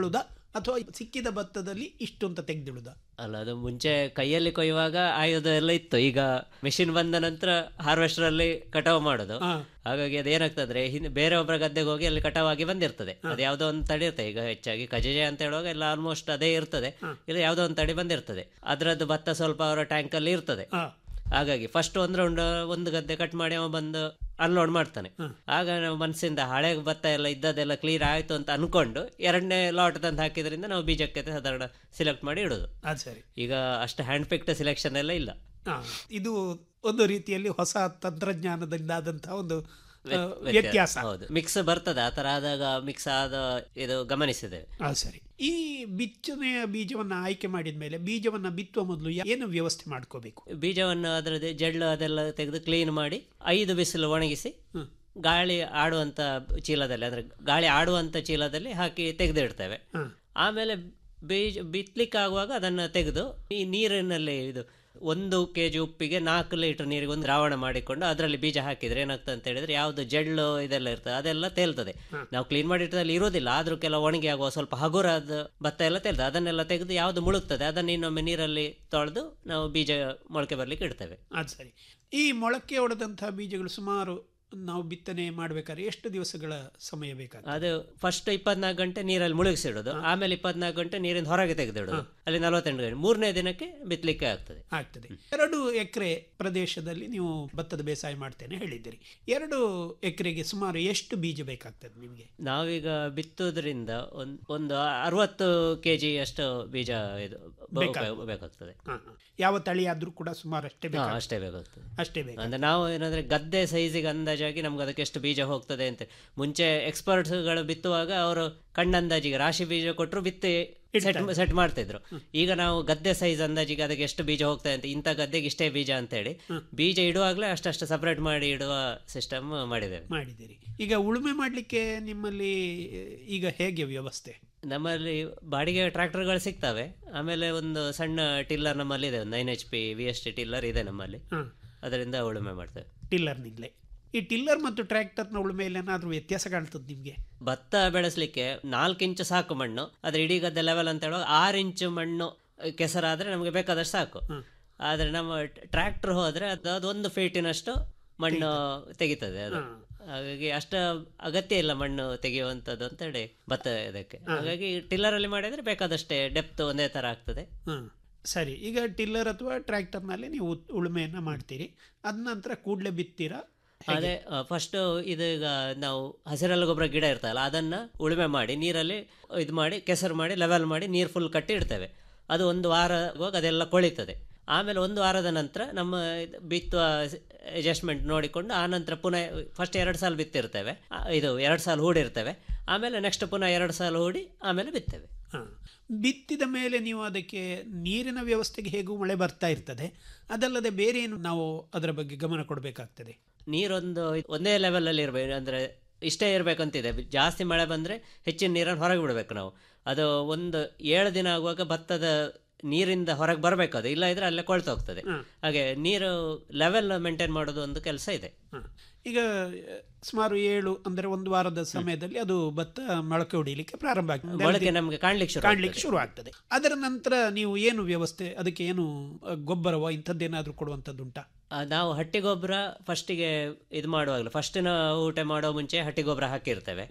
ಅಥವಾ ಸಿಕ್ಕಿದ ಭತ್ತದಲ್ಲಿ ಇಷ್ಟು ಅಂತ ತೆಗೆದಿಡುದ ಅಲ್ಲ ಅದು ಮುಂಚೆ ಕೈಯಲ್ಲಿ ಕೊಯ್ಯುವಾಗ ಆಯುಧ ಎಲ್ಲ ಇತ್ತು ಈಗ ಮೆಷಿನ್ ಬಂದ ನಂತರ ಹಾರ್ವೆಸ್ಟರ್ ಅಲ್ಲಿ ಕಟಾವು ಮಾಡೋದು ಹಾಗಾಗಿ ಅದೇನಾಗ್ತದ್ರೆ ಹಿಂದೆ ಬೇರೆ ಒಬ್ಬರ ಗದ್ದೆಗೆ ಹೋಗಿ ಅಲ್ಲಿ ಕಟಾವಾಗಿ ಬಂದಿರ್ತದೆ ಅದು ಯಾವುದೋ ಒಂದು ತಳಿ ಇರ್ತದೆ ಈಗ ಹೆಚ್ಚಾಗಿ ಕಜಜೆ ಅಂತ ಹೇಳುವಾಗ ಎಲ್ಲ ಆಲ್ಮೋಸ್ಟ್ ಅದೇ ಇರ್ತದೆ ಇಲ್ಲ ಯಾವುದೋ ಒಂದು ತಳಿ ಬಂದಿರ್ತದೆ ಅದರದ್ದು ಭತ್ತ ಸ್ವಲ್ಪ ಅವರ ಟ್ಯಾಂಕ್ ಅಲ್ಲಿ ಇರ್ತದೆ ಹಾಗಾಗಿ ಫಸ್ಟ್ ಒಂದು ರೌಂಡ್ ಒಂದು ಗದ್ದೆ ಕಟ್ ಮಾಡಿ ಅವ ಬಂದು ಅನ್ಲೋಡ್ ಮಾಡ್ತಾನೆ ಆಗ ನಾವು ಮನಸ್ಸಿಂದ ಹಳೆ ಭತ್ತ ಎಲ್ಲ ಇದ್ದದೆಲ್ಲ ಕ್ಲಿಯರ್ ಆಯ್ತು ಅಂತ ಅನ್ಕೊಂಡು ಎರಡನೇ ಲಾಟ್ ತಂದು ಹಾಕಿದ್ರಿಂದ ನಾವು ಬೀಜಕ್ಕೆ ಸಾಧಾರಣ ಸಿಲೆಕ್ಟ್ ಮಾಡಿ ಇಡೋದು ಅದು ಸರಿ ಈಗ ಅಷ್ಟು ಹ್ಯಾಂಡ್ ಪಿಕ್ಡ್ ಸೆಲೆಕ್ಷನ್ ಎಲ್ಲ ಇಲ್ಲ ಆ, ಇದು ಒಂದು ರೀತಿಯಲ್ಲಿ ಹೊಸ ತಂತ್ರಜ್ಞಾನದಿಂದಾದಂತಹ ಒಂದು ಆ, ವ್ಯತ್ಯಾಸ. ವ್ಯತ್ಯಾಸ ಹೌದು ಮಿಕ್ಸ್ ಬರ್ತದೆ ಆ ತರ ಆದಾಗ ಮಿಕ್ಸ್ ಆದ ಇದು ಗಮನಿಸಿದ್ದೇವೆ ಆ ಸರಿ ಈ ಬಿತ್ತನೆಯ ಬೀಜವನ್ನ ಆಯ್ಕೆ ಮಾಡಿದ ಮೇಲೆ ಬೀಜವನ್ನ ಬಿತ್ತುವ ಮೊದಲು ಏನು ವ್ಯವಸ್ಥೆ ಮಾಡ್ಕೋಬೇಕು ಬೀಜವನ್ನು ಅದರದ್ದು ಜಡ್ಲು ಅದೆಲ್ಲ ತೆಗೆದು ಕ್ಲೀನ್ ಮಾಡಿ ಐದು ಬಿಸಿಲು ಒಣಗಿಸಿ ಗಾಳಿ ಆಡುವಂತ ಚೀಲದಲ್ಲಿ ಅಂದ್ರೆ ಗಾಳಿ ಆಡುವಂತ ಚೀಲದಲ್ಲಿ ಹಾಕಿ ತೆಗೆದಿಡ್ತೇವೆ ಆಮೇಲೆ ಬೀಜ ಬಿತ್ತಲಿಕ್ಕೆ ಆಗುವಾಗ ಅದನ್ನು ತೆಗೆದು ಈ ನೀರಿನಲ್ಲಿ ಇದು ಒಂದು ಕೆ ಜಿ ಉಪ್ಪಿಗೆ ನಾಲ್ಕು ಲೀಟರ್ ನೀರಿಗೆ ಒಂದು ದ್ರಾವಣ ಮಾಡಿಕೊಂಡು ಅದರಲ್ಲಿ ಬೀಜ ಹಾಕಿದ್ರೆ ಏನಾಗ್ತದೆ ಅಂತ ಹೇಳಿದ್ರೆ ಯಾವುದು ಜಡ್ಲು ಇದೆಲ್ಲ ಇರ್ತದೆ ಅದೆಲ್ಲ ತೇಲ್ತದೆ ನಾವು ಕ್ಲೀನ್ ಮಾಡಿಟ್ಟದಲ್ಲಿ ಇರೋದಿಲ್ಲ ಆದ್ರೂ ಕೆಲವು ಒಣಗಿ ಆಗುವ ಸ್ವಲ್ಪ ಹಗುರಾದ ಭತ್ತ ಎಲ್ಲ ತೇಲ್ತದೆ ಅದನ್ನೆಲ್ಲ ತೆಗೆದು ಯಾವುದು ಮುಳುಗ್ತದೆ ಅದನ್ನು ಇನ್ನೊಮ್ಮೆ ನೀರಲ್ಲಿ ತೊಳೆದು ನಾವು ಬೀಜ ಮೊಳಕೆ ಬರ್ಲಿಕ್ಕೆ ಇಡ್ತೇವೆ ಅದು ಸರಿ ಈ ಮೊಳಕೆ ಹೊಡೆದಂತಹ ಬೀಜಗಳು ಸುಮಾರು ನಾವು ಬಿತ್ತನೆ ಮಾಡ್ಬೇಕಾದ್ರೆ ಎಷ್ಟು ದಿವಸಗಳ ಸಮಯ ಬೇಕಾಗ್ತದೆ ಅದು ಫಸ್ಟ್ ಇಪ್ಪತ್ನಾಲ್ಕು ಗಂಟೆ ನೀರಲ್ಲಿ ಮುಳುಗಿಸಿಡೋದು ಆಮೇಲೆ ಇಪ್ಪತ್ನಾಲ್ಕು ಗಂಟೆ ನೀರಿಂದ ಹೊರಗೆ ತೆಗೆದಿಡೋದು ಅಲ್ಲಿ ನಲವತ್ತೆಂಟು ಗಂಟೆ ಮೂರನೇ ದಿನಕ್ಕೆ ಬಿತ್ತಲಿಕ್ಕೆ ಆಗ್ತದೆ ಆಗ್ತದೆ ಎರಡು ಎಕರೆ ಪ್ರದೇಶದಲ್ಲಿ ನೀವು ಭತ್ತದ ಬೇಸಾಯ ಮಾಡ್ತೇನೆ ಹೇಳಿದ್ದೀರಿ ಎರಡು ಎಕರೆಗೆ ಸುಮಾರು ಎಷ್ಟು ಬೀಜ ಬೇಕಾಗ್ತದೆ ನಿಮಗೆ ನಾವೀಗ ಬಿತ್ತುವುದರಿಂದ ಒಂದ್ ಒಂದು ಅರವತ್ತು ಕೆ ಜಿ ಅಷ್ಟು ಬೀಜ ಇದು ಬ- ಬೇಕಾಗ್ತದೆ. ಉಪಯೋಗ ಬೇಕಾಗ್ತದೆ ಹಾ, ಹಾ. ಯಾವ ತಳಿ ಆದ್ರೂ ಕೂಡ ಸುಮಾರು ಅಷ್ಟೇ ಹಾ, ಬೇಕಾಗ್ತದೆ. ಅಷ್ಟೇ ಬೇಕಾಗ್ತದೆ ಅಷ್ಟೇ ಬೇಕು ಅಂದ್ರೆ ನಾವು ಏನಂದ್ರೆ ಗದ್ದೆ ಸೈಜಿಗೆ ಅಂದಾಜಾಗಿ ನಮ್ಗೆ ಅದಕ್ಕೆ ಎಷ್ಟು ಬೀಜ ಹೋಗ್ತದೆ ಅಂತ ಮುಂಚೆ ಎಕ್ಸ್ಪರ್ಟ್ಸ್ಗಳು ಬಿತ್ತುವಾಗ ಅವರು ಕಣ್ಣಂದಾಜಿಗೆ ರಾಶಿ ಬೀಜ ಕೊಟ್ಟರು ಬಿತ್ತಿ ಸೆಟ್ ಸೆಟ್ ಮಾಡ್ತಿದ್ರು ಈಗ ನಾವು ಗದ್ದೆ ಸೈಜ್ ಅಂದಾಜಿಗೆ ಅದಕ್ಕೆ ಎಷ್ಟು ಬೀಜ ಹೋಗ್ತದೆ ಅಂತ ಇಂಥ ಗದ್ದೆಗೆ ಇಷ್ಟೇ ಬೀಜ ಅಂತೇಳಿ ಬೀಜ ಇಡುವಾಗಲೇ ಅಷ್ಟಷ್ಟು ಸಪರೇಟ್ ಮಾಡಿ ಇಡುವ ಸಿಸ್ಟಮ್ ಮಾಡಿದ್ದೇವೆ ಮಾಡಿದ್ದೀರಿ ಈಗ ಉಳುಮೆ ಮಾಡಲಿಕ್ಕೆ ನಿಮ್ಮಲ್ಲಿ ಈಗ ಹೇಗೆ ವ್ಯವಸ್ಥೆ ನಮ್ಮಲ್ಲಿ ಬಾಡಿಗೆ ಟ್ರ್ಯಾಕ್ಟರ್ಗಳು ಸಿಗ್ತವೆ ಆಮೇಲೆ ಒಂದು ಸಣ್ಣ ಟಿಲ್ಲರ್ ನಮ್ಮಲ್ಲಿ ಇದೆ ಒಂದು nine H P V S T tiller ಇದೆ ನಮ್ಮಲ್ಲಿ ಹ್ಮ್. ಅದರಿಂದ ಉಳುಮೆ ಮಾಡ್ತೇವೆ ಟಿಲ್ಲರ್ನಿಂದಲೇ ಈ ಟಿಲ್ಲರ್ ಮತ್ತು ಟ್ರ್ಯಾಕ್ಟರ್ನ ಉಳುಮೆಯಲ್ಲಿ ಏನಾದರೂ ವ್ಯತ್ಯಾಸ ಕಾಣ್ತದೆ ನಿಮಗೆ ಭತ್ತ ಬೆಳೆಸಲಿಕ್ಕೆ ನಾಲ್ಕು ಇಂಚು ಸಾಕು ಮಣ್ಣು ಅದ್ರ ಇಡೀ ಗದ್ದೆ ಲೆವೆಲ್ ಅಂತ ಹೇಳುವಾಗ ಆರು ಇಂಚು ಮಣ್ಣು ಕೆಸರಾದ್ರೆ ನಮಗೆ ಬೇಕಾದಷ್ಟು ಸಾಕು ಆದ್ರೆ ನಮ್ಮ ಟ್ರ್ಯಾಕ್ಟರ್ ಹೋದ್ರೆ ಅದು ಅದೊಂದು ಫೀಟಿನಷ್ಟು ಮಣ್ಣು ತೆಗಿತದೆ ಅದು ಹಾಗಾಗಿ ಅಷ್ಟ ಅಗತ್ಯ ಇಲ್ಲ ಮಣ್ಣು ತೆಗೆಯುವಂಥದ್ದು ಅಂತ ಹೇಳಿ ಭತ್ತ ಇದಕ್ಕೆ ಹಾಗಾಗಿ ಟಿಲ್ಲರ್ ಅಲ್ಲಿ ಮಾಡಿದ್ರೆ ಬೇಕಾದಷ್ಟೇ ಡೆಪ್ತ್ ಒಂದೇ ತರ ಆಗ್ತದೆ ಹಾಂ ಸರಿ ಈಗ ಟಿಲ್ಲರ್ ಅಥವಾ ಟ್ರ್ಯಾಕ್ಟರ್ನಲ್ಲಿ ನೀವು ಉತ್- ಉಳುಮೆಯನ್ನ ಮಾಡ್ತೀರಿ ಅದ ನಂತರ ಕೂಡಲೇ ಬಿತ್ತೀರಾ ಅದೇ ಫಸ್ಟ್ ಇದೀಗ ನಾವು ಹಸಿರೆಲ್ಲ ಗೊಬ್ಬರ ಗಿಡ ಇರ್ತಲ್ಲ ಅದನ್ನ ಉಳುಮೆ ಮಾಡಿ ನೀರಲ್ಲಿ ಇದು ಮಾಡಿ ಕೆಸರು ಮಾಡಿ ಲೆವೆಲ್ ಮಾಡಿ ನೀರು ಫುಲ್ ಕಟ್ಟಿ ಇಡ್ತೇವೆ ಅದು ಒಂದು ವಾರ ಆಗುವಾಗ ಅದೆಲ್ಲ ಕೊಳಿತದೆ ಆಮೇಲೆ ಒಂದು ವಾರದ ನಂತರ ನಮ್ಮ ಇದ್ ಬಿತ್ತುವ ಅಡ್ಜಸ್ಟ್ಮೆಂಟ್ ನೋಡಿಕೊಂಡು ಆ ನಂತರ ಪುನಃ ಫಸ್ಟ್ ಎರಡು ಸಾಲ ಬಿತ್ತಿರ್ತೇವೆ ಆ, ಇದು ಎರಡು ಸಾಲ ಹೂಡಿರ್ತೇವೆ ಆಮೇಲೆ ನೆಕ್ಸ್ಟ್ ಪುನಃ ಎರಡು ಸಾಲ ಹೂಡಿ ಆಮೇಲೆ ಬಿತ್ತೇವೆ ಹಾಂ ಬಿತ್ತಿದ ಮೇಲೆ ನೀವು ಅದಕ್ಕೆ ನೀರಿನ ವ್ಯವಸ್ಥೆಗೆ ಹೇಗೂ ಮಳೆ ಬರ್ತಾ ಇರ್ತದೆ ಅದಲ್ಲದೆ ಬೇರೆ ಏನು ನಾವು ಅದರ ಬಗ್ಗೆ ಗಮನ ಕೊಡಬೇಕಾಗ್ತದೆ ನೀರೊಂದು ಒಂದೇ ಲೆವೆಲಲ್ಲಿ ಇರಬೇಕು ಅಂದರೆ ಇಷ್ಟೇ ಇರಬೇಕಂತಿದೆ ಜಾಸ್ತಿ ಮಳೆ ಬಂದರೆ ಹೆಚ್ಚಿನ ನೀರನ್ನು ಹೊರಗೆ ಬಿಡಬೇಕು ನಾವು ಅದು ಒಂದು ಏಳು ದಿನ ಆಗುವಾಗ ಭತ್ತದ ನೀರಿಂದ ಹೊರಗೆ ಬರಬೇಕು ಅದು ಇಲ್ಲ ಇದ್ರೆ ಅಲ್ಲೇ ಕೊಳ್ತು ಹೋಗ್ತದೆ ಹಾಗೆ ನೀರು ಲೆವೆಲ್ ಮೇಂಟೈನ್ ಮಾಡೋದು ಒಂದು ಕೆಲಸ ಇದೆ ಹಾಂ ಈಗ ಆ, ಸುಮಾರು ಏಳು ಅಂದರೆ ಒಂದು ವಾರದ ಸಮಯದಲ್ಲಿ ಅದು ಭತ್ತ ಮೊಳಕೆ ಹೊಡಿಲಿಕ್ಕೆ ಪ್ರಾರಂಭ ಆಗ್ತದೆ ಮೊಳಕೆ ನಮ್ಗೆ ಕಾಣ್ಲಿಕ್ಕೆ ಶುರು ಕಾಣ್ಲಿಕ್ಕೆ ಆಗ್ತದೆ. ಶುರು ಆಗ್ತದೆ ಅದರ ನಂತರ ನೀವು ಏನು ವ್ಯವಸ್ಥೆ ಅದಕ್ಕೆ ಏನು ಆ, ಗೊಬ್ಬರವ ಇಂಥದ್ದೇನಾದ್ರೂ ಕೊಡುವಂಥದ್ದುಂಟಾ ಆ, ನಾವು ಹಟ್ಟಿ ಗೊಬ್ಬರ ಫಸ್ಟಿಗೆ ಇದು ಮಾಡುವಾಗಲೂ ಫಸ್ಟಿನ ಊಟ ಮಾಡೋ ಮುಂಚೆ ಹಟ್ಟಿ ಗೊಬ್ಬರ ಹಾಕಿರ್ತೇವೆ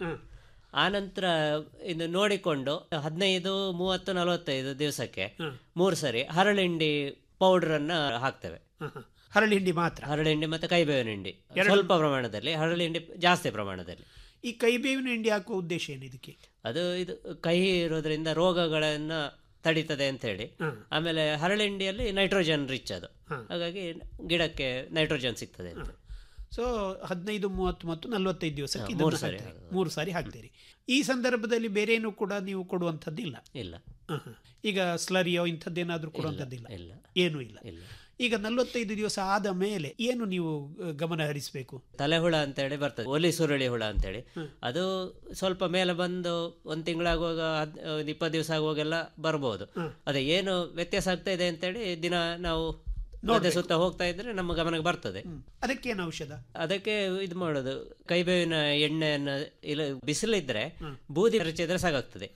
ಆನಂತರ ಇದು ನೋಡಿಕೊಂಡು ಹದಿನೈದು ಮೂವತ್ತು ನಲವತ್ತೈದು ದಿವಸಕ್ಕೆ ಮೂರು ಸರಿ ಹರಳಿಂಡಿ ಪೌಡರ್ ಅನ್ನ ಹಾಕ್ತೇವೆ ಹರಳಿ ಹಿಂಡಿ ಮಾತ್ರ ಹರಳಿಂಡಿ ಮತ್ತೆ ಕೈಬೇವಿನ ಹಿಂಡಿ ಸ್ವಲ್ಪ ಪ್ರಮಾಣದಲ್ಲಿ ಹರಳಿಂಡಿ ಜಾಸ್ತಿ ಪ್ರಮಾಣದಲ್ಲಿ ಈ ಕೈಬೇವಿನ ಹಿಂಡಿ ಹಾಕುವ ಉದ್ದೇಶ ಏನು ಇದಕ್ಕೆ ಅದು ಇದು ಕಹಿ ಇರೋದ್ರಿಂದ ರೋಗಗಳನ್ನ ತಡೀತದೆ ಅಂತ ಹೇಳಿ ಆಮೇಲೆ ಹರಳಿಂಡಿಯಲ್ಲಿ ನೈಟ್ರೋಜನ್ ರಿಚ್ ಅದು ಹಾಗಾಗಿ ಗಿಡಕ್ಕೆ ನೈಟ್ರೋಜನ್ ಸಿಗ್ತದೆ ಅಂತ ಸೊ ಹದಿನೈದು ಮೂವತ್ತು ಮತ್ತು ನಲವತ್ತೈದು ದಿವಸಕ್ಕೆ ಹಾ, ಇದನ್ನ ಮೂರು ಸಾರಿ ಹಾಕ್ತೀರಿ. ಮೂರು ಸಾರಿ ಹಾಕ್ತೀರಿ ಈ ಸಂದರ್ಭದಲ್ಲಿ ಬೇರೆ ಏನು ಕೂಡ ನೀವು ಕೊಡುವಂಥದ್ದಿಲ್ಲ ಇಲ್ಲ ಹ, ಹ. ಈಗ ಸ್ಲರಿಯೋ ಇಂಥದ್ದೇನಾದ್ರೂ ಕೊಡುವಂಥದ್ದಿಲ್ಲ ಇಲ್ಲ ಏನೂ ಇಲ್ಲ ಈಗ ನಲವತ್ತೈದು ದಿವಸ ಆದ ಮೇಲೆ ಏನು ನೀವು ಆ, ಗಮನ ಹರಿಸಬೇಕು ತಲೆ ಹುಳ ಅಂತೇಳಿ ಬರ್ತದೆ ಒಲಿ ಸುರುಳಿ ಹುಳ ಅಂತೇಳಿ ಅದು ಸ್ವಲ್ಪ ಮೇಲೆ ಬಂದು ಒಂದು ತಿಂಗಳಾಗುವಾಗ ಹದ್ ಒಂದು ಇಪ್ಪತ್ತು ದಿವಸ ಆಗುವಾಗೆಲ್ಲ ಬರ್ಬೋದು ಅದೇ ಏನು ವ್ಯತ್ಯಾಸ ಆಗ್ತಾ ಇದೆ ಅಂತೇಳಿ ದಿನ ನಾವು ಗದ್ದೆ ಸುತ್ತ ಹೋಗ್ತಾ ಇದ್ರೆ ನಮ್ಮ ಗಮನಕ್ಕೆ ಬರ್ತದೆ ಅದಕ್ಕೇನು ಔಷಧ ಅದಕ್ಕೆ ಇದು ಮಾಡೋದು ಕೈಬೇವಿನ ಎಣ್ಣೆಯನ್ನು ಇಲ್ಲ ಬಿಸಿಲಿದ್ರೆ ಬೂದಿ ಹರಚಿದ್ರೆ ಸಾಕಾಗ್ತದೆ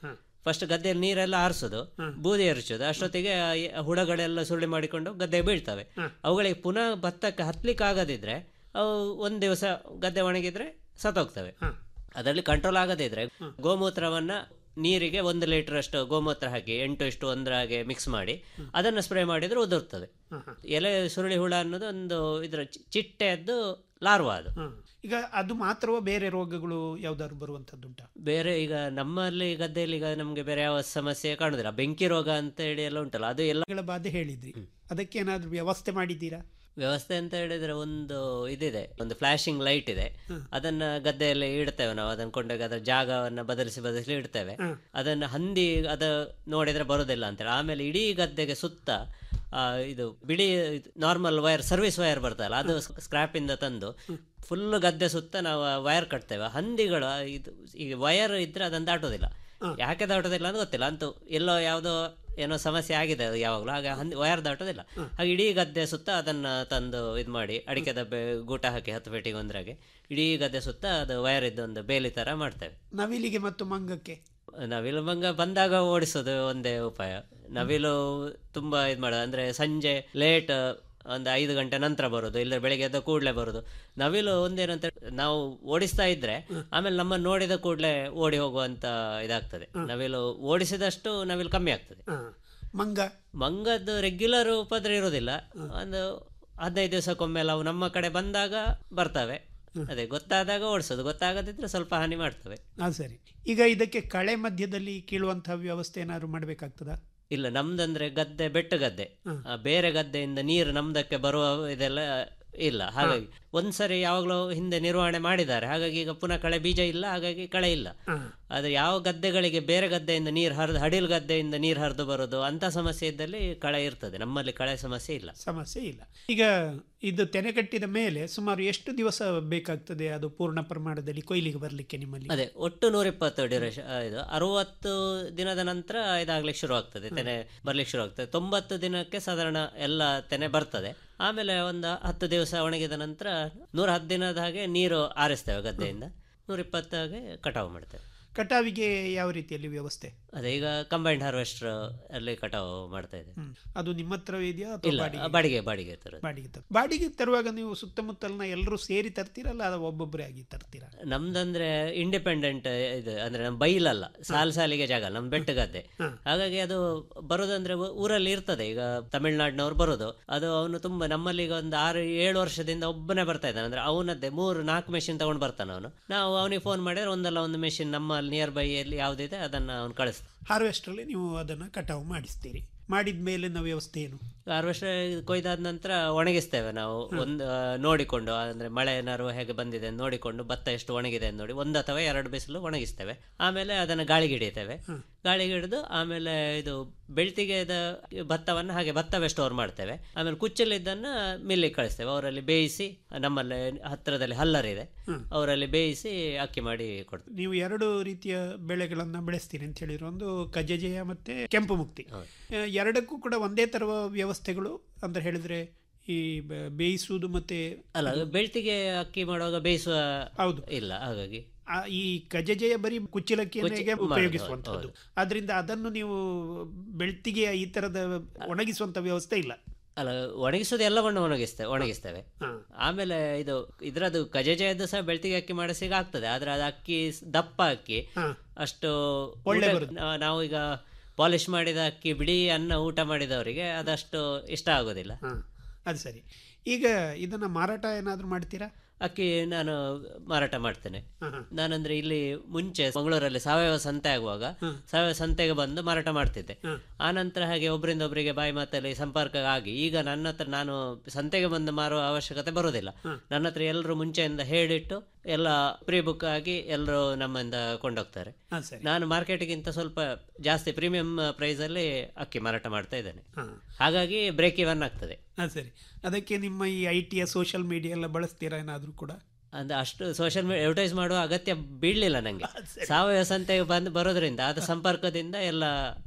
ಫಸ್ಟ್ ಗದ್ದೆಯಲ್ಲಿ ನೀರೆಲ್ಲ ಹಾರಿಸೋದು ಬೂದಿ ಎರಚೋದು ಅಷ್ಟೊತ್ತಿಗೆ ಆ ಈ ಹುಳಗಳೆಲ್ಲ ಸುರುಳಿ ಮಾಡಿಕೊಂಡು ಗದ್ದೆಗೆ ಬೀಳ್ತವೆ ಅವುಗಳಿಗೆ ಪುನಃ ಭತ್ತಕ್ಕೆ ಹತ್ಲಿಕ್ಕೆ ಆಗದಿದ್ರೆ ಅವು ಒಂದು ದಿವಸ ಗದ್ದೆ ಒಣಗಿದ್ರೆ ಸತ್ತೋಗ್ತವೆ ಅದರಲ್ಲಿ ಕಂಟ್ರೋಲ್ ಆಗದೇ ಇದ್ರೆ ಗೋಮೂತ್ರವನ್ನ ನೀರಿಗೆ ಒಂದು ಲೀಟರ್ ಅಷ್ಟು ಗೋಮೂತ್ರ ಹಾಕಿ ಎಂಟು ಇಷ್ಟು ಒಂದರ ಹಾಗೆ ಮಿಕ್ಸ್ ಮಾಡಿ ಅದನ್ನು ಸ್ಪ್ರೇ ಮಾಡಿದ್ರೆ ಉದುರ್ತದೆ ಎಲೆ ಸುರುಳಿ ಹುಳ ಅನ್ನೋದು ಒಂದು ಇದರ ಚಿ- ಚಿಟ್ಟೆಯದ್ದು ಲಾರ್ವಾ ಅದು ಈಗ ಅದು ಮಾತ್ರವೋ ಬೇರೆ ರೋಗಗಳು ಯಾವ್ದಾದ್ರು ಬರುವಂತದ್ದುಂಟಾ ಬೇರೆ ಈಗ ನಮ್ಮಲ್ಲಿ ಗದ್ದೆಯಲ್ಲಿ ಈಗ ನಮ್ಗೆ ಬೇರೆ ಯಾವ ಸಮಸ್ಯೆ ಕಾಣುದಿಲ್ಲ ಬೆಂಕಿ ರೋಗ ಅಂತ ಹೇಳಿ ಎಲ್ಲ ಉಂಟಲ್ಲ ಅದು ಎಲ್ಲ ಗಳ ಬಾಧೆ ಹೇಳಿದ್ರಿ ಅದಕ್ಕೆ ಏನಾದ್ರು ವ್ಯವಸ್ಥೆ ಮಾಡಿದ್ದೀರಾ ವ್ಯವಸ್ಥೆ ಅಂತ ಹೇಳಿದ್ರೆ ಒಂದು ಇದಿದೆ ಒಂದು ಫ್ಲಾಶಿಂಗ್ ಲೈಟ್ ಇದೆ ಅದನ್ನ ಗದ್ದೆಯಲ್ಲಿ ಇಡ್ತೇವೆ ನಾವು ಅದನ್ನ ಕೊಂಡೋಗಿ ಅದರ ಜಾಗವನ್ನ ಬದಲಿಸಿ ಬದಲಿಸಿ ಇಡ್ತೇವೆ ಅದನ್ನ ಹಂದಿ ಅದ ನೋಡಿದ್ರೆ ಬರೋದಿಲ್ಲ ಅಂತೇಳಿ ಆಮೇಲೆ ಇಡೀ ಗದ್ದೆಗೆ ಸುತ್ತ ಆ, ಇದು ಬಿಳಿ ನಾರ್ಮಲ್ ವೈರ್ ಸರ್ವಿಸ್ ವೈರ್ ಬರ್ತಲ್ಲ ಅದು ಸ್ಕ್ರಾಪ್ ಇಂದ ತಂದು ಫುಲ್ ಗದ್ದೆ ಸುತ್ತ ನಾವು ವೈರ್ ಕಟ್ತೇವೆ ಹಂದಿಗಳು ಇದು ಈಗ ವೈರ್ ಇದ್ರೆ ಅದನ್ನ ದಾಟೋದಿಲ್ಲ ಯಾಕೆ ದಾಟೋದಿಲ್ಲ ಅಂತ ಗೊತ್ತಿಲ್ಲ ಅಂತೂ ಎಲ್ಲೋ ಯಾವುದೋ ಏನೋ ಸಮಸ್ಯೆ ಆಗಿದೆ ಅದು ಯಾವಾಗಲೂ ಹಾಗೆ ಹಂದಿ ವೈರ್ ದಾಟೋದಿಲ್ಲ ಹಾಗೆ ಇಡೀ ಗದ್ದೆ ಸುತ್ತ ಅದನ್ನ ತಂದು ಇದು ಮಾಡಿ ಅಡಿಕೆ ದಬ್ಬೆ ಗೂಟ ಹಾಕಿ ಹತ್ತು ಪೇಟಿಗೆ ಒಂದ್ರಾಗೆ ಇಡೀ ಗದ್ದೆ ಸುತ್ತ ಅದು ವೈರ್ ಇದ್ದೊಂದು ಬೇಲಿ ತರ ಮಾಡ್ತೇವೆ ನವಿಲಿಗೆ ಮತ್ತು ಮಂಗಕ್ಕೆ ನವಿಲು ಮಂಗ ಬಂದಾಗ ಓಡಿಸೋದು ಒಂದೇ ಉಪಾಯ ನವಿಲು ತುಂಬಾ ಇದು ಮಾಡೋದು ಅಂದ್ರೆ ಸಂಜೆ ಲೇಟ್ ಒಂದು ಐದು ಗಂಟೆ ನಂತರ ಬರೋದು ಇಲ್ಲ ಬೆಳಿಗ್ಗೆ ಎದ್ದ ಕೂಡಲೇ ಬರೋದು ನವಿಲು ಒಂದೇನಂತ ನಾವು ಓಡಿಸ್ತಾ ಇದ್ರೆ ಆಮೇಲೆ ನಮ್ಮ ನೋಡಿದ ಕೂಡಲೇ ಓಡಿ ಹೋಗುವಂತ ಇದಾಗ್ತದೆ ನವಿಲು ಓಡಿಸಿದಷ್ಟು ನವಿಲು ಕಮ್ಮಿ ಆಗ್ತದೆ ಮಂಗ ಮಂಗದ್ದು ರೆಗ್ಯುಲರ್ ಉಪದ್ರ ಇರೋದಿಲ್ಲ ಒಂದು ಹದಿನೈದು ದಿವಸಕ್ಕೊಮ್ಮೆ ಅವು ನಮ್ಮ ಕಡೆ ಬಂದಾಗ ಬರ್ತವೆ ಅದೇ ಗೊತ್ತಾದಾಗ ಓಡಿಸೋದು ಗೊತ್ತಾಗದಿದ್ರೆ ಸ್ವಲ್ಪ ಹಾನಿ ಮಾಡ್ತವೆ ಹಾ ಸರಿ ಈಗ ಇದಕ್ಕೆ ಕಳೆ ಮಧ್ಯದಲ್ಲಿ ಕೀಳುವಂತಹ ವ್ಯವಸ್ಥೆ ಏನಾದ್ರು ಮಾಡಬೇಕಾಗ್ತದಾ ಇಲ್ಲ ನಮ್ದಂದ್ರೆ ಗದ್ದೆ ಬೆಟ್ಟ ಗದ್ದೆ ಆ, ಬೇರೆ ಗದ್ದೆಯಿಂದ ನೀರು ನಮ್ದಕ್ಕೆ ಬರುವ ಇದೆಲ್ಲ ಇಲ್ಲ ಹಾಗಾಗಿ ಒಂದ್ಸರಿ ಯಾವಾಗಲೂ ಹಿಂದೆ ನಿರ್ವಹಣೆ ಮಾಡಿದ್ದಾರೆ ಹಾಗಾಗಿ ಈಗ ಪುನಃ ಕಳೆ ಬೀಜ ಇಲ್ಲ ಹಾಗಾಗಿ ಕಳೆ ಇಲ್ಲ ಆದ್ರೆ ಯಾವ ಗದ್ದೆಗಳಿಗೆ ಬೇರೆ ಗದ್ದೆಯಿಂದ ನೀರು ಹರಿದು ಹಡಿಲ್ ಗದ್ದೆಯಿಂದ ನೀರು ಹರಿದು ಬರೋದು ಅಂತ ಸಮಸ್ಯೆ ಇದ್ದಲ್ಲಿ ಕಳೆ ಇರ್ತದೆ ನಮ್ಮಲ್ಲಿ ಕಳೆ ಸಮಸ್ಯೆ ಇಲ್ಲ ಸಮಸ್ಯೆ ಇಲ್ಲ ಈಗ ಇದು ತೆನೆ ಕಟ್ಟಿದ ಮೇಲೆ ಸುಮಾರು ಎಷ್ಟು ದಿವಸ ಬೇಕಾಗ್ತದೆ ಅದು ಪೂರ್ಣ ಪ್ರಮಾಣದಲ್ಲಿ ಕೊಯ್ಲಿಗೆ ಬರಲಿಕ್ಕೆ ನಿಮ್ಮಲ್ಲಿ ಅದೇ ಒಟ್ಟು ನೂರಿಪ್ಪತ್ತು ಡ್ಯೂರೇಷನ್ ಇದು ಅರವತ್ತು ದಿನದ ನಂತರ ಇದಾಗ್ಲಿಕ್ಕೆ ಶುರು ಆಗ್ತದೆ ತೆನೆ ಬರ್ಲಿಕ್ಕೆ ಶುರು ಆಗ್ತದೆ ತೊಂಬತ್ತು ದಿನಕ್ಕೆ ಸಾಧಾರಣ ಎಲ್ಲ ತೆನೆ ಬರ್ತದೆ ಆಮೇಲೆ ಒಂದು ಹತ್ತು ದಿವಸ ಒಣಗಿದ ನಂತರ ನೂರ ಹತ್ತು ದಿನದ ಹಾಗೆ ನೀರು ಆರಿಸ್ತೇವೆ ಗದ್ದೆಯಿಂದ ನೂರ ಇಪ್ಪತ್ತಾಗೆ ಕಟಾವು ಮಾಡ್ತೇವೆ ಕಟಾವಿಗೆ ಯಾವ ರೀತಿಯಲ್ಲಿ ವ್ಯವಸ್ಥೆ ಅದೇ ಈಗ ಕಂಬೈನ್ಡ್ ಹಾರ್ವೆಸ್ಟರ್ ಅಲ್ಲಿ ಕಟಾವು ಮಾಡ್ತಾ ಇದೆ ಹ್ಮ್. ಅದು ನಿಮ್ಮ ಹತ್ರವೇ ಇದೆಯಾ ಅಥವಾ ಇಲ್ಲ ಬಾಡಿಗೆ ಬಾಡಿಗೆ ಬಾಡಿಗೆ ತರೋದು ಬಾಡಿಗೆ ತರ ಬಾಡಿಗೆ ತರುವಾಗ ನೀವು ಸುತ್ತಮುತ್ತಲಿನ ಎಲ್ಲರೂ ಸೇರಿ ತರ್ತೀರಲ್ಲ ಅಥವಾ ಒಬ್ಬೊಬ್ಬರೇ ಆಗಿ ತರ್ತೀರಾ ನಮ್ದಂದ್ರೆ ಇಂಡಿಪೆಂಡೆಂಟ್ ಇದು ಅಂದ್ರೆ ನಮ್ ಬೈಲಲ್ಲ ಸಾಲ್ ಸಾಲಿಗೆ ಜಾಗ ನಮ್ ಬೆಟ್ಟ ಗದ್ದೆ ಹಾಗಾಗಿ ಅದು ಬರೋದಂದ್ರೆ ಊ- ಊರಲ್ಲಿ ಇರ್ತದೆ ಈಗ ತಮಿಳ್ನಾಡಿನವ್ರು ಬರೋದು ಅದು ಅವನು ತುಂಬಾ ನಮ್ಮಲ್ಲಿ ಈಗ ಒಂದು ಆರು ಏಳು ವರ್ಷದಿಂದ ಒಬ್ಬನೇ ಬರ್ತಾ ಇದ್ದಾನೆ ಅಂದ್ರೆ ಅವನದ್ದೇ ಮೂರು ನಾಲ್ಕು ಮೆಷಿನ್ ತಗೊಂಡು ಬರ್ತಾನೆ ಅವನು ನಾವು ಅವನಿಗೆ ಫೋನ್ ಮಾಡಿದ್ರೆ ಒಂದಲ್ಲ ಒಂದು ಮೆಷಿನ್ ನಮ್ಮ ನಿಯರ್ ಬೈ ಅಲ್ಲಿ ಯಾವ್ದಿದೆ ಅದನ್ನ ಅವ್ನು ಕಳಿಸ್ತಾನೆ ಹಾರ್ವೆಸ್ಟ್ರಲ್ಲಿ ನೀವು ಅದನ್ನು ಕಟಾವು ಮಾಡಿಸ್ತೀರಿ ಮಾಡಿದ ಮೇಲಿನ ವ್ಯವಸ್ಥೆ ಏನು ಹಾರ್ವೆಸ್ಟರ್ ಕೊಯ್ದಾದ ನಂತರ ಒಣಗಿಸ್ತೇವೆ ನಾವು ಒಂದು ಆ, ನೋಡಿಕೊಂಡು ಅಂದ್ರೆ ಮಳೆ ಏನಾದ್ರು ಹೇಗೆ ಬಂದಿದೆ ಅಂತ ನೋಡಿಕೊಂಡು ಭತ್ತ ಎಷ್ಟು ಒಣಗಿದೆ ಅಂತ ನೋಡಿ ಒಂದು ಅಥವಾ ಎರಡು ಬಿಸಿಲು ಒಣಗಿಸ್ತೇವೆ ಆಮೇಲೆ ಅದನ್ನು ಗಾಳಿಗೆ ಹಿಡಿತೇವೆ ಗಾಳಿಗೆ ಹಿಡಿದು ಆಮೇಲೆ ಇದು ಬೆಳ್ತಿಗೆದ ಭತ್ತವನ್ನು ಹಾಗೆ ಭತ್ತವೇ ಸ್ಟೋರ್ ಮಾಡ್ತೇವೆ ಆಮೇಲೆ ಕುಚ್ಚಲಿದ್ದನ್ನ ಮಿಲ್ಲಿಗೆ ಕಳಿಸ್ತೇವೆ ಅವರಲ್ಲಿ ಬೇಯಿಸಿ ನಮ್ಮಲ್ಲಿ ಹತ್ತಿರದಲ್ಲಿ ಹಲ್ಲರಿದೆ ಅವರಲ್ಲಿ ಬೇಯಿಸಿ ಅಕ್ಕಿ ಮಾಡಿ ಕೊಡ್ತೇವೆ ನೀವು ಎರಡು ರೀತಿಯ ಬೆಳೆಗಳನ್ನು ಬೆಳೆಸ್ತೀರಿ ಅಂತ ಹೇಳಿದ್ರು ಒಂದು ಕಜಜೆಯ ಮತ್ತೆ ಕೆಂಪು ಮುಕ್ತಿ ಆ, ಎರಡಕ್ಕೂ ಕೂಡ ಒಂದೇ ತರುವ ವ್ಯವಸ್ಥೆಗಳು ಅಂತ ಹೇಳಿದ್ರೆ ಈ ಬ- ಬೇಯಿಸುವುದು ಮತ್ತೆ ಅಲ್ಲ ಬೆಳ್ತಿಗೆ ಅಕ್ಕಿ ಮಾಡುವಾಗ ಬೇಯಿಸುವ ಹೌದು ಇಲ್ಲ ಹಾಗಾಗಿ ಆ, ಈ ಕಜಜೆಯ ಬರೀ ಕುಚ್ಚಿಲಕ್ಕಿಯನ್ನೇ ಕುಚ್ಚಿ- ಉಪಯೋಗಿಸುವಂತದ್ದು ಹೌದು, ಆದ್ರಿಂದ ಅದನ್ನು ನೀವು ಬೆಳ್ತಿಗೆಯ ಈ ತರದ ಒಣಗಿಸುವಂತ ವ್ಯವಸ್ಥೆ ಇಲ್ಲ ಅಲ್ಲ ಒಣಗಿಸೋದು ಎಲ್ಲವನ್ನು ಒಣಗಿಸ್ತೇವೆ ಒಣಗಿಸ್ತೇವೆ ಆಮೇಲೆ ಇದು ಇದ್ರದ್ದು ಕಜಜೆಯದ್ದು ಸಹ ಬೆಳ್ತಿಗೆ ಅಕ್ಕಿ ಮಾಡಿಸಿಗ ಆಗ್ತದೆ ಆದ್ರೆ ಅದು ಅಕ್ಕಿ ಸ್- ದಪ್ಪ ಅಕ್ಕಿ ಅಷ್ಟು ಒಳ್ಳೆ ಊಟ- ಬರುತ್ತೆ. ನಾ- ನಾವು ಈಗ ಪಾಲಿಶ್ ಮಾಡಿದ ಅಕ್ಕಿ ಬಿಡಿ ಅನ್ನ ಊಟ ಮಾಡಿದವರಿಗೆ ಅದಷ್ಟು ಇಷ್ಟ ಆಗೋದಿಲ್ಲ ಅದು ಸರಿ ಈಗ ಇದನ್ನ ಮಾರಾಟ ಏನಾದ್ರು ಮಾಡ್ತೀರಾ ಅಕ್ಕಿ ನಾನು ಮಾರಾಟ ಮಾಡ್ತೇನೆ ನಾನಂದ್ರೆ ಇಲ್ಲಿ ಮುಂಚೆ ಮಂಗಳೂರಲ್ಲಿ ಸಾವಯವ ಸಂತೆ ಆಗುವಾಗ ಸಾವಯವ ಸಂತೆಗೆ ಬಂದು ಮಾರಾಟ ಮಾಡ್ತಿದ್ದೆ ಆ ನಂತರ ಹಾಗೆ ಒಬ್ಬರಿಂದ ಒಬ್ಬರಿಗೆ ಬಾಯಿ ಮಾತಲ್ಲಿ ಸಂಪರ್ಕ ಆಗಿ ಈಗ ನನ್ನ ಹತ್ರ ನಾನು ಸಂತೆಗೆ ಬಂದು ಮಾರುವ ಅವಶ್ಯಕತೆ ಬರೋದಿಲ್ಲ ನನ್ನ ಹತ್ರ ಎಲ್ಲರೂ ಮುಂಚೆಯಿಂದ ಹೇಳಿಟ್ಟು ಎಲ್ಲ ಪ್ರೀ ಬುಕ್ ಆಗಿ ಎಲ್ಲರೂ ನಮ್ಮಿಂದ ಕೊಂಡೋಗ್ತಾರೆ ಹಾ, ಸರಿ. ನಾನು ಮಾರ್ಕೆಟ್ಗಿಂತ ಸ್ವಲ್ಪ ಜಾಸ್ತಿ ಪ್ರೀಮಿಯಂ ಪ್ರೈಸ್ ಅಲ್ಲಿ ಅಕ್ಕಿ ಮಾರಾಟ ಮಾಡ್ತಾ ಇದ್ದೇನೆ ಹಾಗಾಗಿ ಬ್ರೇಕ್ ಇವನ್ ಆಗ್ತದೆ ಹಾ ಸರಿ ಅದಕ್ಕೆ ನಿಮ್ಮ ಈ ಐ ಟಿಯ ಸೋಷಿಯಲ್ ಮೀಡಿಯಾ ಎಲ್ಲ ಬಳಸ್ತೀರಾ ಏನಾದ್ರು ಕೂಡ ಅಂದ್ರೆ ಅಷ್ಟು ಸೋಷಿಯಲ್ ಮೀಡಿಯಾ ಅಡ್ವರ್ಟೈಸ್ ಮಾಡುವ ಅಗತ್ಯ ಬೀಳಲಿಲ್ಲ ನಂಗೆ ಸಾವಯವ ಸಂತೆಗೆ ಬಂದು ಬರೋದ್ರಿಂದ ಅದ ಸಂಪರ್ಕದಿಂದ ಎಲ್ಲ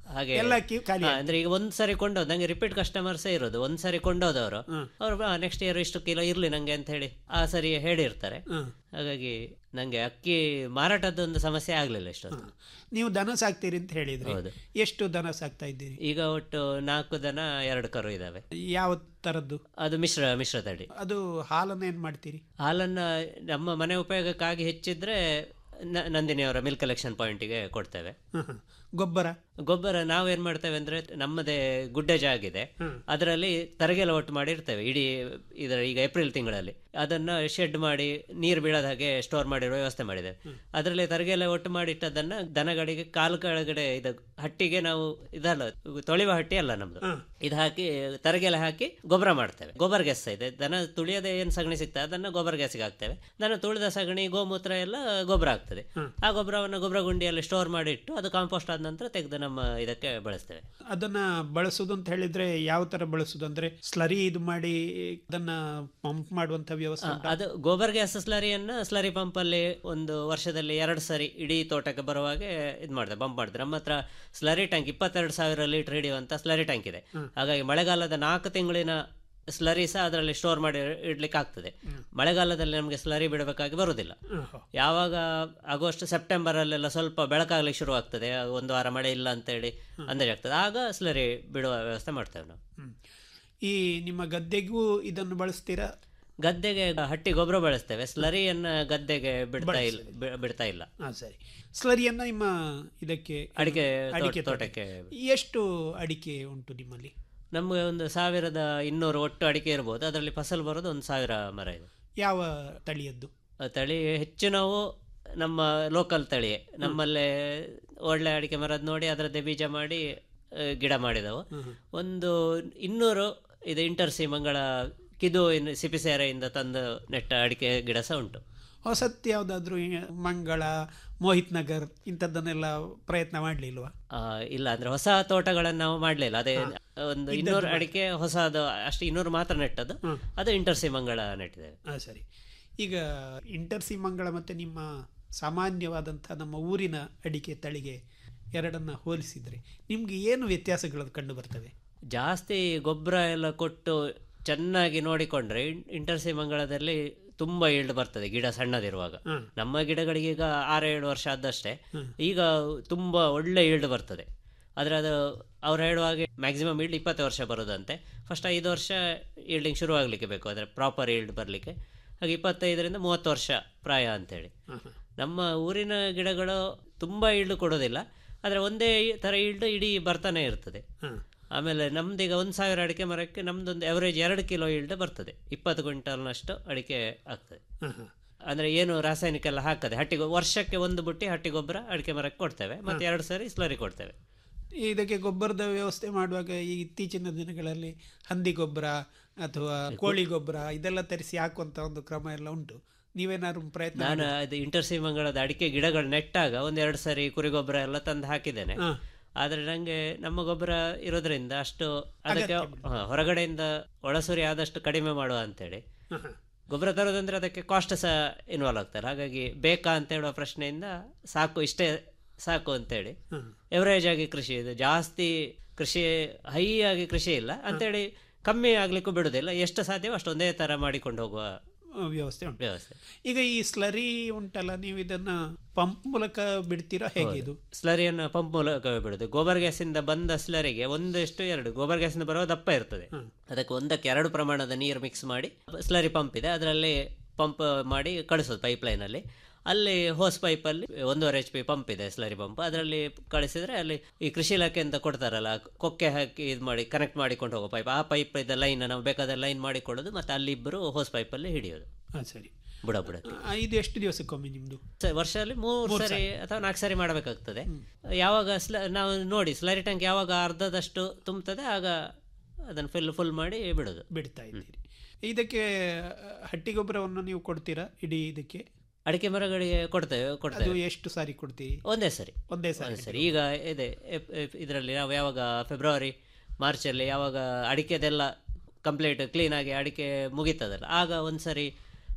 ಹಾಗೆ ಎಲ್ಲ ಕಿ- ಖಾಲಿ ಹಾ, ಅಂದ್ರೆ ಈಗ ಒಂದ್ ಸರಿ ಕೊಂಡೋದ್ ನಂಗೆ ರಿಪೀಟ್ ಕಸ್ಟಮರ್ಸೇ ಇರೋದು ಒಂದ್ ಸರಿ ಕೊಂಡೋದವರು ಅವ್ರು ನೆಕ್ಸ್ಟ್ ಇಯರ್ ಇಷ್ಟು ಕಿಲೋ ಇರ್ಲಿ ನಂಗೆ ಅಂತ ಹೇಳಿ ಆ ಸರಿ ಹೇಳಿರ್ತಾರೆ ಹಾಗಾಗಿ ನಂಗೆ ಅಕ್ಕಿ ಮಾರಾಟದ ಒಂದು ಸಮಸ್ಯೆ ಆಗ್ಲಿಲ್ಲ ಇಷ್ಟೊಂದು ನೀವು ದನ ಸಾಕ್ತೀರಿ ಅಂತ ಹೇಳಿದ್ರಿ ಹೌದು. ಎಷ್ಟು ದನ ಸಾಕ್ತಾ ಇದ್ದೀರಿ ಈಗ ಒಟ್ಟು ನಾಲ್ಕು ದನ ಎರಡು ಕರು ಇದಾವೆ ಯಾವ ತರದ್ದು ಅದು ಮಿಶ್ರ ಮಿಶ್ರ ತಳಿ ಅದು ಹಾಲನ್ನ ಏನ್ ಮಾಡ್ತೀರಿ ಹಾಲನ್ನ ನಮ್ಮ ಮನೆ ಉಪಯೋಗಕ್ಕಾಗಿ ಹೆಚ್ಚಿದ್ರೆ ನ- ನಂದಿನಿಯವರ ಮಿಲ್ಕ್ ಕಲೆಕ್ಷನ್ ಪಾಯಿಂಟಿಗೆ ಕೊಡ್ತೇವೆ ಹ, ಹ. ಗೊಬ್ಬರ ಗೊಬ್ಬರ ನಾವೇನ್ ಮಾಡ್ತೇವೆ ಅಂದ್ರೆ ನಮ್ಮದೇ ಗುಡ್ಡೆ ಜಾಗಿದೆ ಅದರಲ್ಲಿ ತರಗೆಲ್ಲ ಒಟ್ಟು ಮಾಡಿರ್ತೇವೆ ಇಡೀ ಇದರ ಈಗ ಏಪ್ರಿಲ್ ತಿಂಗಳಲ್ಲಿ ಅದನ್ನ ಶೆಡ್ ಮಾಡಿ ನೀರು ಬೀಳದ ಹಾಗೆ ಸ್ಟೋರ್ ಮಾಡಿರೋ ವ್ಯವಸ್ಥೆ ಮಾಡಿದೆ ಅದರಲ್ಲಿ ತರಗೆಲ್ಲ ಒಟ್ಟು ಮಾಡಿಟ್ಟದನ್ನ ದನಗಳಿಗೆ ಕಾಲು ಕೆಳಗಡೆ ಇದು ಹಟ್ಟಿಗೆ ನಾವು ಇದಲ್ಲ ತೊಳೆಯುವ ಹಟ್ಟಿ ಅಲ್ಲ ನಮ್ದು ಇದು ಹಾಕಿ ತರಗೆಲ್ಲ ಹಾಕಿ ಗೊಬ್ಬರ ಮಾಡ್ತೇವೆ ಗೊಬ್ಬರ ಗ್ಯಾಸ್ ಇದೆ ದನ ತುಳಿಯದೆ ಏನ್ ಸಗಣಿ ಸಿಗ್ತದೆ ಅದನ್ನ ಗೊಬ್ಬರ ಗ್ಯಾಸಿಗೆ ಹಾಕ್ತೇವೆ ದನ ತುಳಿದ ಸಗಣಿ ಗೋಮೂತ್ರ ಎಲ್ಲ ಗೊಬ್ಬರ ಆಗ್ತದೆ ಆ ಗೊಬ್ಬರವನ್ನು ಗೊಬ್ಬರ ಗುಂಡಿಯಲ್ಲಿ ಸ್ಟೋರ್ ಮಾಡಿಟ್ಟು ಅದು ಕಾಂಪೋಸ್ಟ್ ಆದ ನಂತರ ತೆಗೆದು ನಮ್ಮ ಇದಕ್ಕೆ ಬಳಸ್ತೇವೆ ಅದನ್ನ ಬಳಸುದು ಅಂತ ಹೇಳಿದ್ರೆ ಯಾವ ತರ ಬಳಸುದು ಅಂದ್ರೆ ಸ್ಲರಿ ಇದು ಮಾಡಿ ಅದನ್ನ ಪಂಪ್ ಮಾಡುವಂತ ವ್ಯವಸ್ಥೆ ಆ, ಉಂಟಾ? ಅದು ಗೋಬರ್ ಗ್ಯಾಸ್ ಸ್ಲರಿಯನ್ನ ಸ್ಲರಿ ಪಂಪ್ ಅಲ್ಲಿ ಒಂದು ವರ್ಷದಲ್ಲಿ ಎರಡು ಸರಿ ಇಡೀ ತೋಟಕ್ಕೆ ಬರುವಾಗೆ ಇದು ಮಾಡಿದೆ ಪಂಪ್ ಮಾಡಿದೆ ನಮ್ಮ ಹತ್ರ ಸ್ಲರಿ ಟ್ಯಾಂಕ್ ಇಪ್ಪತ್ತೆರಡು ಸಾವಿರ ಲೀಟರ್ ಹಿಡಿಯುವಂತ ಸ್ಲರಿ ಟ್ಯಾಂಕ್ ಇದೆ ಹಾಗಾಗಿ ಮಳೆಗಾಲದ ನಾಲ್ಕು ತಿಂಗಳಿನ ಸ್ಲರಿ ಸಹ ಅದರಲ್ಲಿ ಸ್ಟೋರ್ ಮಾಡಿ ಇಡ್ಲಿಕ್ಕೆ ಆಗ್ತದೆ ಮಳೆಗಾಲದಲ್ಲಿ ನಮಗೆ ಸ್ಲರಿ ಬಿಡಬೇಕಾಗಿ ಬರುವುದಿಲ್ಲ ಯಾವಾಗ ಆಗಸ್ಟ್ ಸೆಪ್ಟೆಂಬರ್ ಅಲ್ಲೆಲ್ಲ ಸ್ವಲ್ಪ ಬೆಳಕಾಗ್ಲಿಕ್ಕೆ ಶುರು ಆಗ್ತದೆ ಒಂದು ವಾರ ಮಳೆ ಇಲ್ಲ ಅಂತೇಳಿ ಅಂದಾಜು ಆಗ್ತದೆ ಆಗ ಸ್ಲರಿ ಬಿಡುವ ವ್ಯವಸ್ಥೆ ಮಾಡ್ತೇವೆ ನಾವು ಹ್ಮ್. ಈ ನಿಮ್ಮ ಗದ್ದೆಗೂ ಇದನ್ನು ಬಳಸ್ತೀರಾ ಗದ್ದೆಗೆ ಹಟ್ಟಿ ಗೊಬ್ಬರ ಬಳಸ್ತೇವೆ ಸ್ಲರಿಯನ್ನ ಗದ್ದೆಗೆ ಬಿಡ್ತಾ ಇಲ್ಲ ಬಿ- ಬಿಡ್ತಾ ಇಲ್ಲ ಹಾ ಸರಿ ಸ್ಲರಿಯನ್ನ ನಿಮ್ಮ ಇದಕ್ಕೆ ಅಡಿಕೆ ಅಡಿಕೆ ತೋಟ- ತೋಟಕ್ಕೆ ಎಷ್ಟು ಅಡಿಕೆ ಉಂಟು ನಿಮ್ಮಲ್ಲಿ ನಮ್ಗೆ ಒಂದು ಸಾವಿರದ ಇನ್ನೂರು ಒಟ್ಟು ಅಡಿಕೆ ಇರ್ಬೋದು ಅದರಲ್ಲಿ ಫಸಲು ಬರೋದು ಒಂದು ಸಾವಿರ ಮರ ಇದೆ ಯಾವ ತಳಿಯದ್ದು ಆ ತಳಿ ಹೆಚ್ಚು ನಾವು ನಮ್ಮ ಲೋಕಲ್ ತಳಿಯೇ ನಮ್ಮಲ್ಲೇ ಒಳ್ಳೆ ಅಡಿಕೆ ಮರದ ನೋಡಿ ಅದರದ್ದೇ ಬೀಜ ಮಾಡಿ ಆ, ಗಿಡ ಮಾಡಿದವು ಒಂದು ಇನ್ನೂರು ಇದು ಇಂಟರ್ಸಿ ಮಂಗಳ ಕಿದು ಇನ್ನು ಸಿಪಿಸೇರೆಯಿಂದ ತಂದು ನೆಟ್ಟ ಅಡಿಕೆ ಗಿಡ ಸಹ ಉಂಟು ಹೊಸತ್ ಯಾವ್ದಾದ್ರು ಈ ಮಂಗಳ ಮೋಹಿತ್ ನಗರ್ ಇಂಥದ್ದನ್ನೆಲ್ಲ ಪ್ರಯತ್ನ ಮಾಡ್ಲಿಲ್ವಾ ಆ, ಇಲ್ಲ ಅಂದ್ರೆ ಹೊಸ ತೋಟಗಳನ್ನು ನಾವು ಮಾಡಲಿಲ್ಲ ಅದೇ ಒಂದು ಇನ್ನೂರು ಅಡಿಕೆ ಹೊಸದು ಅಷ್ಟು ಇನ್ನೂರು ಮಾತ್ರ ನೆಟ್ಟದ್ದು ಅದು ಇಂಟರ್ಸಿ ಮಂಗಳ ನೆಟ್ಟಿದ್ದೇವೆ ಹಾ ಸರಿ ಈಗ ಇಂಟರ್ಸಿ ಮಂಗಳ ಮತ್ತೆ ನಿಮ್ಮ ಸಾಮಾನ್ಯವಾದಂಥ ನಮ್ಮ ಊರಿನ ಅಡಿಕೆ ತಳಿಗೆ ಎರಡನ್ನ ಹೋಲಿಸಿದ್ರೆ ನಿಮ್ಗೆ ಏನು ವ್ಯತ್ಯಾಸಗಳು ಕಂಡು ಬರ್ತವೆ ಜಾಸ್ತಿ ಗೊಬ್ಬರ ಎಲ್ಲ ಕೊಟ್ಟು ಚೆನ್ನಾಗಿ ನೋಡಿಕೊಂಡ್ರೆ ಇಂಟರ್ಸಿ ಮಂಗಳದಲ್ಲಿ ತುಂಬಾ ಈಲ್ಡ್ ಬರ್ತದೆ ಗಿಡ ಸಣ್ಣದಿರುವಾಗ ನಮ್ಮ ಗಿಡಗಳಿಗೆ ಈಗ ಆರೇಳು ವರ್ಷ ಆದಷ್ಟೇ ಈಗ ತುಂಬಾ ಒಳ್ಳೆ ಈಲ್ಡ್ ಬರ್ತದೆ ಆದರೆ ಅದು ಅವ್ರು ಹೇಳುವ ಹಾಗೆ ಮ್ಯಾಕ್ಸಿಮಮ್ ಈಲ್ಡ್ ಇಪ್ಪತ್ತು ವರ್ಷ ಬರೋದಂತೆ ಫಸ್ಟ್ ಐದು ವರ್ಷ ಈಲ್ಡಿಂಗ್ ಶುರು ಆಗಲಿಕ್ಕೆ ಬೇಕು ಅಂದರೆ ಪ್ರಾಪರ್ ಈಲ್ಡ್ ಬರಲಿಕ್ಕೆ ಹಾಗೆ ಇಪ್ಪತ್ತೈದರಿಂದ ಮೂವತ್ತು ವರ್ಷ ಪ್ರಾಯ ಅಂತೇಳಿ ನಮ್ಮ ಊರಿನ ಗಿಡಗಳು ತುಂಬ ಈಲ್ಡ್ ಕೊಡೋದಿಲ್ಲ ಆದರೆ ಒಂದೇ ಥರ ಈಲ್ಡ್ ಇಡೀ ಬರ್ತಾನೆ ಇರ್ತದೆ ಆಮೇಲೆ ನಮ್ದೀಗ ಒಂದು ಸಾವಿರ ಅಡಿಕೆ ಮರಕ್ಕೆ ನಮ್ದೊಂದು ಅವರೇಜ್ ಎರಡು ಕಿಲೋ ಈಲ್ಡ್ ಬರ್ತದೆ ಇಪ್ಪತ್ತು ಕ್ವಿಂಟಲ್ನಷ್ಟು ಅಡಿಕೆ ಆಗ್ತದೆ ಅಂದ್ರೆ ಏನು ರಾಸಾಯನಿಕ ಎಲ್ಲ ಹಾಕದೆ ಹಟ್ಟಿ ಗೊ- ವರ್ಷಕ್ಕೆ ಒಂದು ಬುಟ್ಟಿ ಹಟ್ಟಿ ಗೊಬ್ಬರ ಅಡಿಕೆ ಮರಕ್ಕೆ ಕೊಡ್ತೇವೆ ಮತ್ತೆ ಎರಡು ಸರಿ ಸ್ಲರಿ ಕೊಡ್ತೇವೆ ಇದಕ್ಕೆ ಗೊಬ್ಬರದ ವ್ಯವಸ್ಥೆ ಮಾಡುವಾಗ ಈ ಇತ್ತೀಚಿನ ದಿನಗಳಲ್ಲಿ ಹಂದಿ ಗೊಬ್ಬರ ಅಥವಾ ಕೋಳಿ ಗೊಬ್ಬರ ಇದೆಲ್ಲ ತರಿಸಿ ಹಾಕುವಂತ ಒಂದು ಕ್ರಮ ಎಲ್ಲ ಉಂಟು ನೀವೇನಾದ್ರು ಪ್ರಯತ್ನ ನಾನು ಮಾಡಿದ್ರಾ? ಅದು ಇಂಟರ್ಸಿ ಮಂಗಳದ ಅಡಿಕೆ ಗಿಡಗಳು ನೆಟ್ಟಾಗ ಒಂದೆರಡು ಸರಿ ಕುರಿ ಗೊಬ್ಬರ ಎಲ್ಲ ತಂದು ಹಾಕಿದ್ದೇನೆ ಹಾ. ಆದ್ರೆ ನಂಗೆ ನಮ್ಮ ಗೊಬ್ಬರ ಇರೋದ್ರಿಂದ ಅಷ್ಟು ಅದಕ್ಕೆ ಹಾ, ಹೊರಗಡೆಯಿಂದ ಒಳಸುರಿ ಆದಷ್ಟು ಕಡಿಮೆ ಮಾಡುವ ಅಂತೇಳಿ ಹ, ಹ. ಗೊಬ್ಬರ ತರೋದಂದ್ರೆ ಅದಕ್ಕೆ ಕಾಸ್ಟ್ ಸಹ ಇನ್ವಾಲ್ವ್ ಆಗ್ತಾರೆ ಹಾಗಾಗಿ ಬೇಕಾ ಅಂತ ಹೇಳುವ ಪ್ರಶ್ನೆಯಿಂದ ಸಾಕು ಇಷ್ಟೇ ಸಾಕು ಅಂತೇಳಿ ಎವರೇಜ್ ಆಗಿ ಕೃಷಿ ಇದು ಜಾಸ್ತಿ ಕೃಷಿ ಹೈ ಆಗಿ ಕೃಷಿ ಇಲ್ಲ ಅಂತೇಳಿ ಕಮ್ಮಿ ಆಗ್ಲಿಕ್ಕೂ ಬಿಡುದಿಲ್ಲ ಎಷ್ಟು ಸಾಧ್ಯವೋ ಅಷ್ಟು ಒಂದೇ ತರ ಮಾಡಿಕೊಂಡು ಹೋಗುವ ಆ, ವ್ಯವಸ್ಥೆ ಉಂಟು ವ್ಯವಸ್ಥೆ ಈಗ ಈ ಸ್ಲರಿ ಉಂಟಲ್ಲ ನೀವು ಇದನ್ನ ಪಂಪ್ ಮೂಲಕ ಬಿಡ್ತೀರಾ ಹೇಗೆ ಇದು ಸ್ಲರಿಯನ್ನು ಪಂಪ್ ಮೂಲಕ ಬಿಡುದು ಗೋಬರ್ ಗ್ಯಾಸಿಂದ ಬಂದ ಸ್ಲರಿಗೆ ಒಂದಷ್ಟು ಎರಡು ಗೋಬರ್ ಗ್ಯಾಸಿಂದ ಬರುವ ದಪ್ಪ ಇರ್ತದೆ ಅದಕ್ಕೆ ಒಂದಕ್ಕೆ ಎರಡು ಪ್ರಮಾಣದ ನೀರು ಮಿಕ್ಸ್ ಮಾಡಿ ಸ್ಲರಿ ಪಂಪ್ ಇದೆ ಅದರಲ್ಲಿ ಪಂಪ್ ಮಾಡಿ ಕಳಿಸೋದು ಪೈಪ್ ಲೈನಲ್ಲಿ ಅಲ್ಲಿ ಹೋಸ್ ಪೈಪಲ್ಲಿ ಒಂದೂವರೆ ಎಚ್ ಪಿ ಪಂಪ್ ಇದೆ ಸ್ಲರಿ ಪಂಪ್ ಅದರಲ್ಲಿ ಕಳಿಸಿದ್ರೆ ಅಲ್ಲಿ ಈ ಕೃಷಿ ಇಲಾಖೆ ಅಂತ ಕೊಡ್ತಾರಲ್ಲ ಕೊಕ್ಕೆ ಹಾಕಿ ಇದು ಮಾಡಿ ಕನೆಕ್ಟ್ ಮಾಡಿಕೊಂಡು ಹೋಗೋ ಪೈಪ್ ಆ ಪೈಪ್ ಇದ್ದ ಲೈನ್ ನಾವು ಬೇಕಾದ ಲೈನ್ ಮಾಡಿಕೊಳ್ಳೋದು ಮತ್ತೆ ಅಲ್ಲಿ ಇಬ್ಬರು ಹೋಸ್ ಪೈಪಲ್ಲಿ ಹಿಡಿಯೋದು ಹಾ ಸರಿ ಬುಡ ಬುಡ ಆ, ಇದು ಎಷ್ಟು ದಿವಸಕ್ಕೊಮ್ಮೆ ನಿಮ್ದು ಸ- ವರ್ಷದಲ್ಲಿ ಮೂರು ಸರಿ ಅಥವಾ ನಾಲ್ಕು ಸರಿ ಮಾಡಬೇಕಾಗ್ತದೆ ಯಾವಾಗ ಸ್ಲ ನಾವು ನೋಡಿ ಸ್ಲರಿ ಟ್ಯಾಂಕ್ ಯಾವಾಗ ಅರ್ಧದಷ್ಟು ತುಂಬುತ್ತದೆ ಆಗ ಅದನ್ನು ಫುಲ್ ಫುಲ್ ಮಾಡಿ ಬಿಡೋದು ಬಿಡ್ತಾ ಇದ್ದೀರಿ ಇದಕ್ಕೆ ಆ, ಹಟ್ಟಿ ಗೊಬ್ಬರವನ್ನು ನೀವು ಕೊಡ್ತೀರಾ ಇಡೀ ಇದಕ್ಕೆ ಅಡಿಕೆ ಮರಗಳಿಗೆ ಕೊಡ್ತೇವೆ ಅದು ಕೊಡ್ತೇವೆ ಎಷ್ಟು ಸಾರಿ ಕೊಡ್ತೀರಿ ಒಂದೇ ಸರಿ ಒಂದೇ ಸಾರಿ ಒಂದೇ ಸರಿ ಈಗ ಇದೆ ಇದರಲ್ಲಿ ನಾವು ಯಾವಾಗ ಫೆಬ್ರವರಿ ಮಾರ್ಚಲ್ಲಿ ಯಾವಾಗ ಅಡಿಕೆದೆಲ್ಲ ಕಂಪ್ಲೀಟ್ ಕ್ಲೀನಾಗಿ ಅಡಿಕೆ ಮುಗೀತದಲ್ಲ ಆಗ ಒಂದು ಸರಿ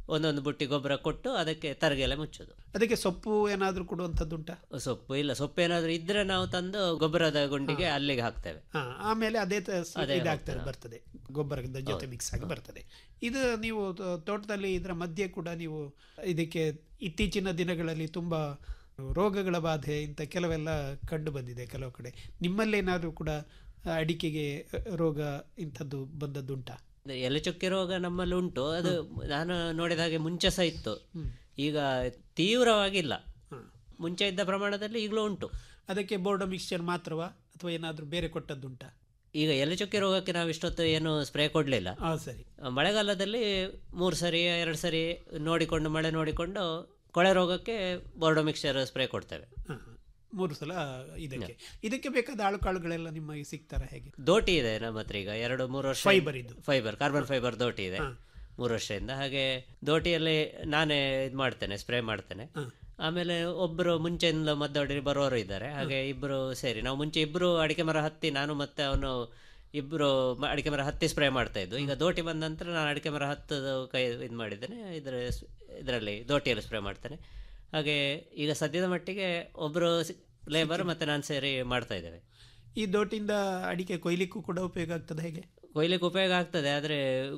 ಒಂದೊಂದು ಬುಟ್ಟಿ ಗೊಬ್ಬರ ಕೊಟ್ಟು ಅದಕ್ಕೆ ತರಗೆಲೆ ಮುಚ್ಚೋದು ಅದಕ್ಕೆ ಸೊಪ್ಪು ಏನಾದರೂ ಕೊಡುವಂಥದ್ದುಂಟಾ ಸೊಪ್ಪು ಇಲ್ಲ ಸೊಪ್ಪು ಏನಾದರೂ ಇದ್ರೆ ನಾವು ತಂದು ಗೊಬ್ಬರದ ಗುಂಡಿಗೆ ಅಲ್ಲಿಗೆ ಹಾಕ್ತೇವೆ ಹಾ ಆಮೇಲೆ ಅದೇ ತ- ಸ- ಅದೇ ಇದಾಗ್ತದೆ ಹೋಗ್ತದೆ. ಬರ್ತದೆ ಗೊಬ್ಬರದ ಜೊತೆ ಮಿಕ್ಸ್ ಆಗಿ ಬರ್ತದೆ ಇದು ನೀವು ತೋ- ತೋಟದಲ್ಲಿ ಇದರ ಮಧ್ಯೆ ಕೂಡ ನೀವು ಇದಕ್ಕೆ ಇತ್ತೀಚಿನ ದಿನಗಳಲ್ಲಿ ತುಂಬಾ ರೋಗಗಳ ಬಾಧೆ ಇಂಥ ಕೆಲವೆಲ್ಲ ಕಂಡು ಬಂದಿದೆ ಕೆಲವು ಕಡೆ ನಿಮ್ಮಲ್ಲೇನಾದರೂ ಕೂಡ ಅಡಿಕೆಗೆ ರೋಗ ಇಂಥದ್ದು ಬಂದದ್ದುಂಟಾ ಎಲೆ ಚುಕ್ಕಿ ರೋಗ ನಮ್ಮಲ್ಲಿ ಉಂಟು ಅದು ನಾನು ನೋಡಿದ ಹಾಗೆ ಮುಂಚೆ ಸಹ ಇತ್ತು ಈಗ ತೀವ್ರವಾಗಿಲ್ಲ ಮುಂಚೆ ಇದ್ದ ಪ್ರಮಾಣದಲ್ಲಿ ಈಗಲೂ ಉಂಟು ಅದಕ್ಕೆ ಬೋರ್ಡೋ ಮಿಕ್ಸ್ಚರ್ ಮಾತ್ರವಾ ಅಥವಾ ಏನಾದರೂ ಬೇರೆ ಕೊಟ್ಟದ್ದುಂಟಾ ಈಗ ಎಲೆ ಚುಕ್ಕಿ ರೋಗಕ್ಕೆ ನಾವು ಇಷ್ಟೊತ್ತು ಏನು ಸ್ಪ್ರೇ ಕೊಡಲಿಲ್ಲ ಹಾಂ ಸರಿ ಮಳೆಗಾಲದಲ್ಲಿ ಮೂರು ಸರಿ ಎರಡು ಸರಿ ನೋಡಿಕೊಂಡು ಮಳೆ ನೋಡಿಕೊಂಡು ಕೊಳೆ ರೋಗಕ್ಕೆ ಬೋರ್ಡೋ ಮಿಕ್ಸ್ಚರ್ ಸ್ಪ್ರೇ ಕೊಡ್ತೇವೆ ಹಾ, ಮೂರು ಸಲ ಇದಕ್ಕೆ ಇದಕ್ಕೆ ಬೇಕಾದ ಆಳುಕಾಳುಗಳೆಲ್ಲ ನಿಮಗೆ ಸಿಗ್ತಾರ ಹೇಗೆ ದೋಟಿ ಇದೆ ನಮ್ಮ ಹತ್ರ ಈಗ ಎರಡು ಮೂರು ವರ್ಷ Fiber ಇದು. ಫೈಬರ್ ಕಾರ್ಬನ್ ಫೈಬರ್ ದೋಟಿ ಇದೆ ಮೂರು ವರ್ಷದಿಂದ ಹಾಗೆ ದೋಟಿಯಲ್ಲಿ ನಾನೇ ಇದು ಮಾಡ್ತೇನೆ ಸ್ಪ್ರೇ ಮಾಡ್ತೇನೆ ಆಮೇಲೆ ಒಬ್ಬರು ಮುಂಚೆಯಿಂದ ಮದ್ದೊಡಿ ಬರೋರು ಇದ್ದಾರೆ ಹಾಗೆ ಇಬ್ಬರು ಸೇರಿ ನಾವು ಮುಂಚೆ ಇಬ್ಬರು ಅಡಿಕೆ ಮರ ಹತ್ತಿ ನಾನು ಮತ್ತೆ ಅವನು ಇಬ್ಬರು ಅಡಿಕೆ ಮರ ಹತ್ತಿ ಸ್ಪ್ರೇ ಮಾಡ್ತಾ ಇದ್ದು ಈಗ ದೋಟಿ ಬಂದ ನಂತರ ನಾನು ಅಡಿಕೆ ಮರ ಹತ್ತದ ಕೈ ಇದು ಮಾಡಿದ್ದೇನೆ ಇದರ ಇದರಲ್ಲಿ ದೋಟಿಯಲ್ಲಿ ಸ್ಪ್ರೇ ಮಾಡ್ತೇನೆ ಹಾಗೆ ಈಗ ಸದ್ಯದ ಮಟ್ಟಿಗೆ ಒಬ್ಬರು ಲೇಬರ್ ಮತ್ತೆ ನಾನು ಸೇರಿ ಮಾಡ್ತಾ ಇದ್ದೇವೆ ಈ ದೋಟಿಂದ ಅಡಿಕೆ ಕೊಯ್ಲಿಕ್ಕೂ ಕೂಡ ಉಪಯೋಗ ಆಗ್ತದೆ ಹೇಗೆ ಕೊಯ್ಲಿಕ್ಕೆ ಉಪಯೋಗ ಆಗ್ತದೆ ಆದರೆ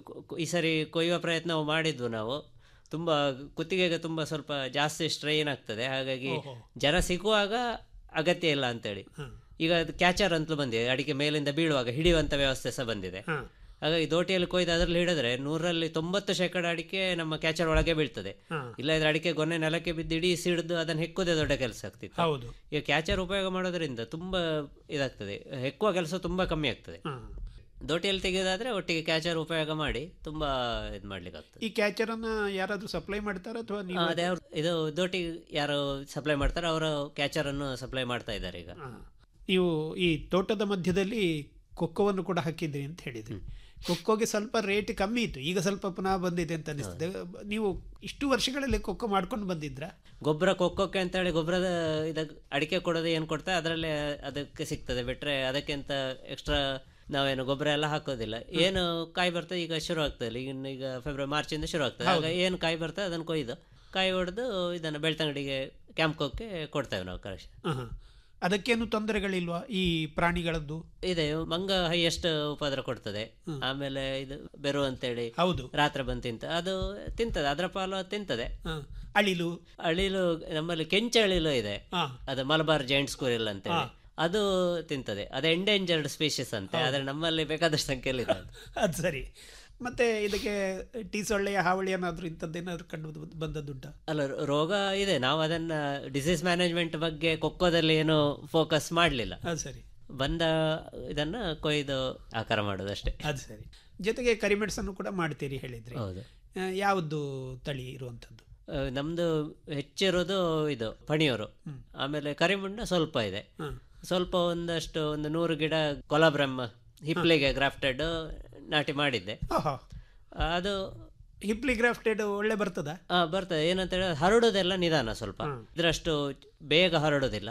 ಈ ಸರಿ ಕೊಯ್ಯುವ ಪ್ರಯತ್ನ ಮಾಡಿದ್ವು ನಾವು ತುಂಬ ಕುತ್ತಿಗೆಗೆ ತುಂಬ ಸ್ವಲ್ಪ ಜಾಸ್ತಿ ಸ್ಟ್ರೈನ್ ಆಗ್ತದೆ ಹಾಗಾಗಿ ಜನ ಸಿಗುವಾಗ ಅಗತ್ಯ ಇಲ್ಲ ಅಂತೇಳಿ ಈಗ ಅದು ಕ್ಯಾಚರ್ ಅಂತಲೂ ಬಂದಿದೆ ಅಡಿಕೆ ಮೇಲಿಂದ ಬೀಳುವಾಗ ಹಿಡಿಯುವಂಥ ವ್ಯವಸ್ಥೆ ಸಹ ಬಂದಿದೆ ಹಾಗಾಗಿ ದೋಟಿಯಲ್ಲಿ ಕೊಯ್ದು ಅದರಲ್ಲಿ ಹಿಡಿದ್ರೆ ನೂರಲ್ಲಿ ತೊಂಬತ್ತು ಶೇಕಡ ಅಡಿಕೆ ನಮ್ಮ ಕ್ಯಾಚರ್ ಒಳಗೆ ಬೀಳ್ತದೆ ಇಲ್ಲ ಇದ್ರೆ ಅಡಿಕೆ ಗೊನೆ ನೆಲಕ್ಕೆ ಬಿದ್ದು ಇಡೀ ಸಿಡಿದು ಅದನ್ನು ಹೆಕ್ಕೋದೇ ದೊಡ್ಡ ಕೆಲಸ ಆಗ್ತಿತ್ತು ಹೌದು. ಈಗ ಕ್ಯಾಚರ್ ಉಪಯೋಗ ಮಾಡೋದ್ರಿಂದ ತುಂಬಾ ಇದಾಗ್ತದೆ ಹೆಕ್ಕುವ ಕೆಲಸ ತುಂಬಾ ಕಮ್ಮಿ ಆಗ್ತದೆ ದೋಟಿಯಲ್ಲಿ ತೆಗೆಯೋದಾದ್ರೆ ಒಟ್ಟಿಗೆ ಕ್ಯಾಚರ್ ಉಪಯೋಗ ಮಾಡಿ ತುಂಬಾ ಇದು ಮಾಡ್ಲಿಕ್ಕೆ ಆಗ್ತದೆ ಈ ಕ್ಯಾಚರ್ ಅನ್ನ ಯಾರಾದ್ರೂ ಸಪ್ಲೈ ಮಾಡ್ತಾರ ಅಥವಾ ನೀವು ಆ, ಅದೇ ಅವ್ರು- ಇದು ದೋಟಿ ಯಾರು ಸಪ್ಲೈ ಮಾಡ್ತಾರೆ ಅವರು ಕ್ಯಾಚರ್ ಅನ್ನು ಸಪ್ಲೈ ಮಾಡ್ತಾ ಇದ್ದಾರೆ ಈಗ ನೀವು ಈ ತೋಟದ ಮಧ್ಯದಲ್ಲಿ ಕೊಕ್ಕೋವನ್ನು ಕೂಡ ಹಾಕಿದ್ರಿ ಅಂತ ಹೇಳಿದ್ರಿ ಕೊಕ್ಕೋಗೆ ಸ್ವಲ್ಪ ರೇಟ್ ಕಮ್ಮಿ ಇತ್ತು ಈಗ ಸ್ವಲ್ಪ ಪುನಃ ಬಂದಿದೆ ಅಂತ ಅನಿಸ್ತದೆ ನೀವು ಇಷ್ಟು ವರ್ಷಗಳಲ್ಲಿ ಕೊಕ್ಕೋ ಮಾಡ್ಕೊಂಡು ಬಂದಿದ್ರಾ ಗೊಬ್ಬರ ಕೊಕ್ಕೋಕ್ಕೆ ಅಂತ ಹೇಳಿ ಗೊಬ್ಬರದ ಇದ ಅಡಿಕೆ ಕೊಡೋದು ಏನು ಕೊಡ್ತಾ ಅದರಲ್ಲೇ ಅದಕ್ಕೆ ಸಿಗ್ತದೆ ಬಿಟ್ರೆ ಅದಕ್ಕಿಂತ ಎಕ್ಸ್ಟ್ರಾ ನಾವೇನು ಗೊಬ್ಬರ ಎಲ್ಲ ಹಾಕೋದಿಲ್ಲ ಏನು ಕಾಯಿ ಬರ್ತದೆ ಈಗ ಶುರು ಆಗ್ತದೆ ಈಗ ಇನ್ನು ಈಗ ಫೆಬ್ರವರಿ ಮಾರ್ಚಿಂದ ಶುರು ಆಗ್ತದೆ ಆಗ ಏನು ಕಾಯಿ ಬರ್ತದೆ ಅದನ್ನು ಕೊಯ್ದು ಕಾಯಿ ಹೊಡೆದು ಇದನ್ನು ಬೆಳ್ತಂಗಡಿಗೆ ಕ್ಯಾಂಪ್ಕೋಕ್ಕೆ ಕೊಡ್ತೇವೆ ನಾವು ಕರೆಕ್ಷನ್ ಆಹಾ. ಅದಕ್ಕೇನು ತೊಂದರೆಗಳಿಲ್ವಾ ಈ ಪ್ರಾಣಿಗಳದ್ದು ಇದೆ ಮಂಗ ಹೈಯೆಸ್ಟ್ ಉಪದ್ರ ಕೊಡ್ತದೆ ಆಮೇಲೆ ಇದು ಬೆರು ಅಂತೇಳಿ ಹೌದು ರಾತ್ರಿ ಬಂದು ತಿಂತ ಅದು ತಿಂತದೆ ಅದರ ಪಾಲು ಅದು ತಿಂತದೆ ಅಳಿಲು ಅಳಿಲು ನಮ್ಮಲ್ಲಿ ಕೆಂಚ ಅಳಿಲು ಇದೆ ಅದು ಮಲಬಾರ್ ಜೈಂಟ್ ಸ್ಕೂರಿಲ್ ಅಂತೇಳಿ ಅದು ತಿಂತದೆ ಅದು ಎಂಡೇಂಜರ್ಡ್ ಸ್ಪೀಶೀಸ್ ಅಂತೆ ಆದ್ರೆ ನಮ್ಮಲ್ಲಿ ಬೇಕಾದಷ್ಟು ಸಂಖ್ಯೆಯಲ್ಲಿ ಇದೆ ಅದು. ಅದು ಸರಿ ಮತ್ತೆ ಇದಕ್ಕೆ ಟೀ ಸೊಳ್ಳೆಯ ಹಾವಳಿ ಏನಾದರೂ ಇಂಥದ್ದೇನಾದ್ರೂ ಕಂಡು ಬಂದ್- ಬಂದದ್ದುಂಟಾ ಅಲ್ಲ ರೋ- ರೋಗ ಇದೆ ನಾವು ಅದನ್ನ ಡಿಸೀಸ್ ಮ್ಯಾನೇಜ್ಮೆಂಟ್ ಬಗ್ಗೆ ಕೊಕ್ಕೋದಲ್ಲಿ ಏನು ಫೋಕಸ್ ಮಾಡಲಿಲ್ಲ ಅದು ಸರಿ ಬಂದ ಇದನ್ನ ಕೊಯ್ದು ಆಕಾರ ಮಾಡೋದಷ್ಟೇ ಅದು ಸರಿ ಜೊತೆಗೆ ಕರಿಮೆಣಸನ್ನು ಕೂಡ ಮಾಡ್ತೀರಿ ಹೇಳಿದ್ರಿ ಹೌದು ಆ, ಯಾವುದು ತಳಿ ಇರುವಂಥದ್ದು ಆ, ನಮ್ದು ಹೆಚ್ಚಿರೋದು ಇದು ಪಣಿಯೂರು ಆಮೇಲೆ ಕರಿಮುಂಡ ಸ್ವಲ್ಪ ಇದೆ ಸ್ವಲ್ಪ ಒಂದಷ್ಟು ಒಂದು ನೂರು ಗಿಡ ಕೊಲಾಬ್ರಮ್ ಹಿಪ್ಲಿಗೆ ಗ್ರಾಫ್ಟೆಡ್ ನಾಟಿ ಮಾಡಿದ್ದೆ ಆಹಾ. ಅದು ಹಿಪ್ಲಿ ಗ್ರಾಫ್ಟೆಡ್ ಒಳ್ಳೆ ಬರ್ತದಾ ಆ, ಬರ್ತದೆ ಏನಂತ ಹೇಳಿದ್ರೆ ಹರಡೋದೆಲ್ಲ ನಿಧಾನ ಸ್ವಲ್ಪ ಇದರಷ್ಟು ಬೇಗ ಹರಡೋದಿಲ್ಲ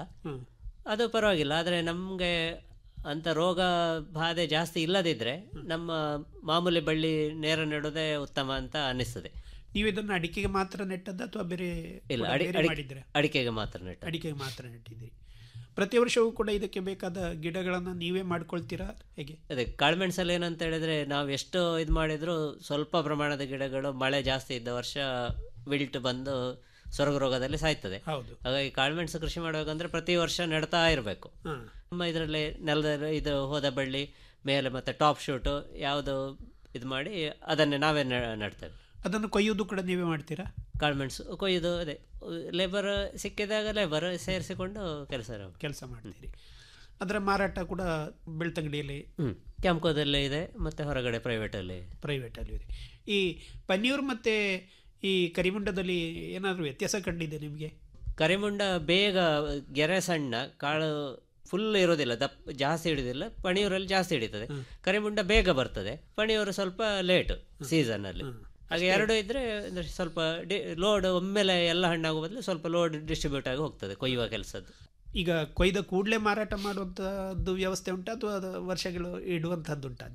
ಅದು ಪರವಾಗಿಲ್ಲ ಆದರೆ ನಮಗೆ ಅಂತ ರೋಗ ಬಾಧೆ ಜಾಸ್ತಿ ಇಲ್ಲದಿದ್ರೆ ನಮ್ಮ ಮಾಮೂಲಿ ಬಳ್ಳಿ ನೇರ ನೆಡೋದೇ ಉತ್ತಮ ಅಂತ ಅನಿಸ್ತದೆ ನೀವು ಇದನ್ನು ಅಡಿಕೆಗೆ ಮಾತ್ರ ನೆಟ್ಟದ್ದು ಅಥವಾ ಬೇರೆ ಇಲ್ಲ ಕೂಡ ಅಡಿ ಬೇರೆ ಅಡಿ- ಮಾಡಿದ್ರೆ ಅಡಿಕೆಗೆ ಮಾತ್ರ ನೆಟ್ಟು ಅಡಿಕೆಗೆ ಮಾತ್ರ ನೆಟ್ಟಿದ್ದೀರಿ ಪ್ರತಿ ವರ್ಷವೂ ಕೂಡ ಇದಕ್ಕೆ ಬೇಕಾದ ಗಿಡಗಳನ್ನು ನೀವೇ ಮಾಡ್ಕೊಳ್ತೀರಾ ಹೇಗೆ ಅದೇ ಕಾಳುಮೆಣಸಲ್ಲಿ ಏನಂತ ಹೇಳಿದ್ರೆ ನಾವು ಎಷ್ಟು ಇದು ಮಾಡಿದ್ರು ಸ್ವಲ್ಪ ಪ್ರಮಾಣದ ಗಿಡಗಳು ಮಳೆ ಜಾಸ್ತಿ ಇದ್ದ ವರ್ಷ ವಿಲ್ಟ್ ಬಂದು ಸೊರಗು ರೋಗದಲ್ಲಿ ಸಾಯ್ತದೆ ಹೌದು ಹಾಗಾಗಿ ಕಾಳುಮೆಣಸು ಕೃಷಿ ಮಾಡಬೇಕಂದ್ರೆ ಪ್ರತಿ ವರ್ಷ ನೆಡ್ತಾ ಇರಬೇಕು ಹಾ. ನಮ್ಮ ಇದರಲ್ಲಿ ನೆಲದ ಇದು ಹೋದ ಬಳ್ಳಿ ಮೇಲೆ ಮತ್ತೆ ಟಾಪ್ ಶೂಟು ಯಾವುದು ಇದು ಮಾಡಿ ಅದನ್ನೇ ನಾವೇ ನೆ- ನೆಡ್ತೇವೆ ಅದನ್ನು ಕೊಯ್ಯೋದು ಕೂಡ ನೀವೇ ಮಾಡ್ತೀರಾ ಕಾಳುಮೆಣಸು ಕೊಯ್ದು ಅದೇ ಲೇಬರ್ ಸಿಕ್ಕಿದಾಗ ಲೇಬರ್ ಸೇರಿಸಿಕೊಂಡು ಕೆಲಸ ಕೆಲಸ ಮಾಡ್ತೀರಿ ಅದರ ಮಾರಾಟ ಕೂಡ ಬೆಳ್ತಂಗಡಿಯಲ್ಲಿ ಹ್ಞೂ ಕ್ಯಾಂಪ್ಕೋದಲ್ಲೇ ಇದೆ ಮತ್ತು ಹೊರಗಡೆ ಪ್ರೈವೇಟಲ್ಲಿ ಪ್ರೈವೇಟಲ್ಲಿ ಇದೆ ಈ ಪನ್ನೀರ್ ಮತ್ತೆ ಈ ಕರಿಮುಂಡದಲ್ಲಿ ಏನಾದರೂ ವ್ಯತ್ಯಾಸ ಕಂಡಿದೆ ನಿಮಗೆ ಕರಿಮುಂಡ ಬೇಗ ಗೆರೆ ಸಣ್ಣ ಕಾಳು ಫುಲ್ ಇರೋದಿಲ್ಲ ದಪ್ಪ ಜಾಸ್ತಿ ಹಿಡಿದಿಲ್ಲ ಪಣಿಯೂರಲ್ಲಿ ಜಾಸ್ತಿ ಹಿಡಿತದೆ ಕರಿಮುಂಡ ಬೇಗ ಬರ್ತದೆ ಪಣಿಯೂರು ಸ್ವಲ್ಪ ಲೇಟ್ ಸೀಸನ್ ಅಲ್ಲಿ ಹಾಗೆ ಎರಡು ಇದ್ರೆ ಅಂದ್ರೆ ಸ್ವಲ್ಪ ಲೋಡ್ ಒಮ್ಮೆಲೆ ಎಲ್ಲ ಹಣ್ಣಾಗೋ ಬದಲು ಸ್ವಲ್ಪ ಲೋಡ್ ಡಿಸ್ಟ್ರಿಬ್ಯೂಟ್ ಆಗಿ ಹೋಗ್ತದೆ ಕೊಯ್ಯುವ ಕೆಲಸದ್ದು ಈಗ ಕೊಯ್ದ ಕೂಡಲೇ ಮಾರಾಟ ಮಾಡುವಂಥದ್ದು ವ್ಯವಸ್ಥೆ ಉಂಟಾ ಅಥವಾ ಅದು ವರ್ಷಗಳು ಇಡುವಂಥದ್ದು ಉಂಟಾ ನಿಮ್ಮದು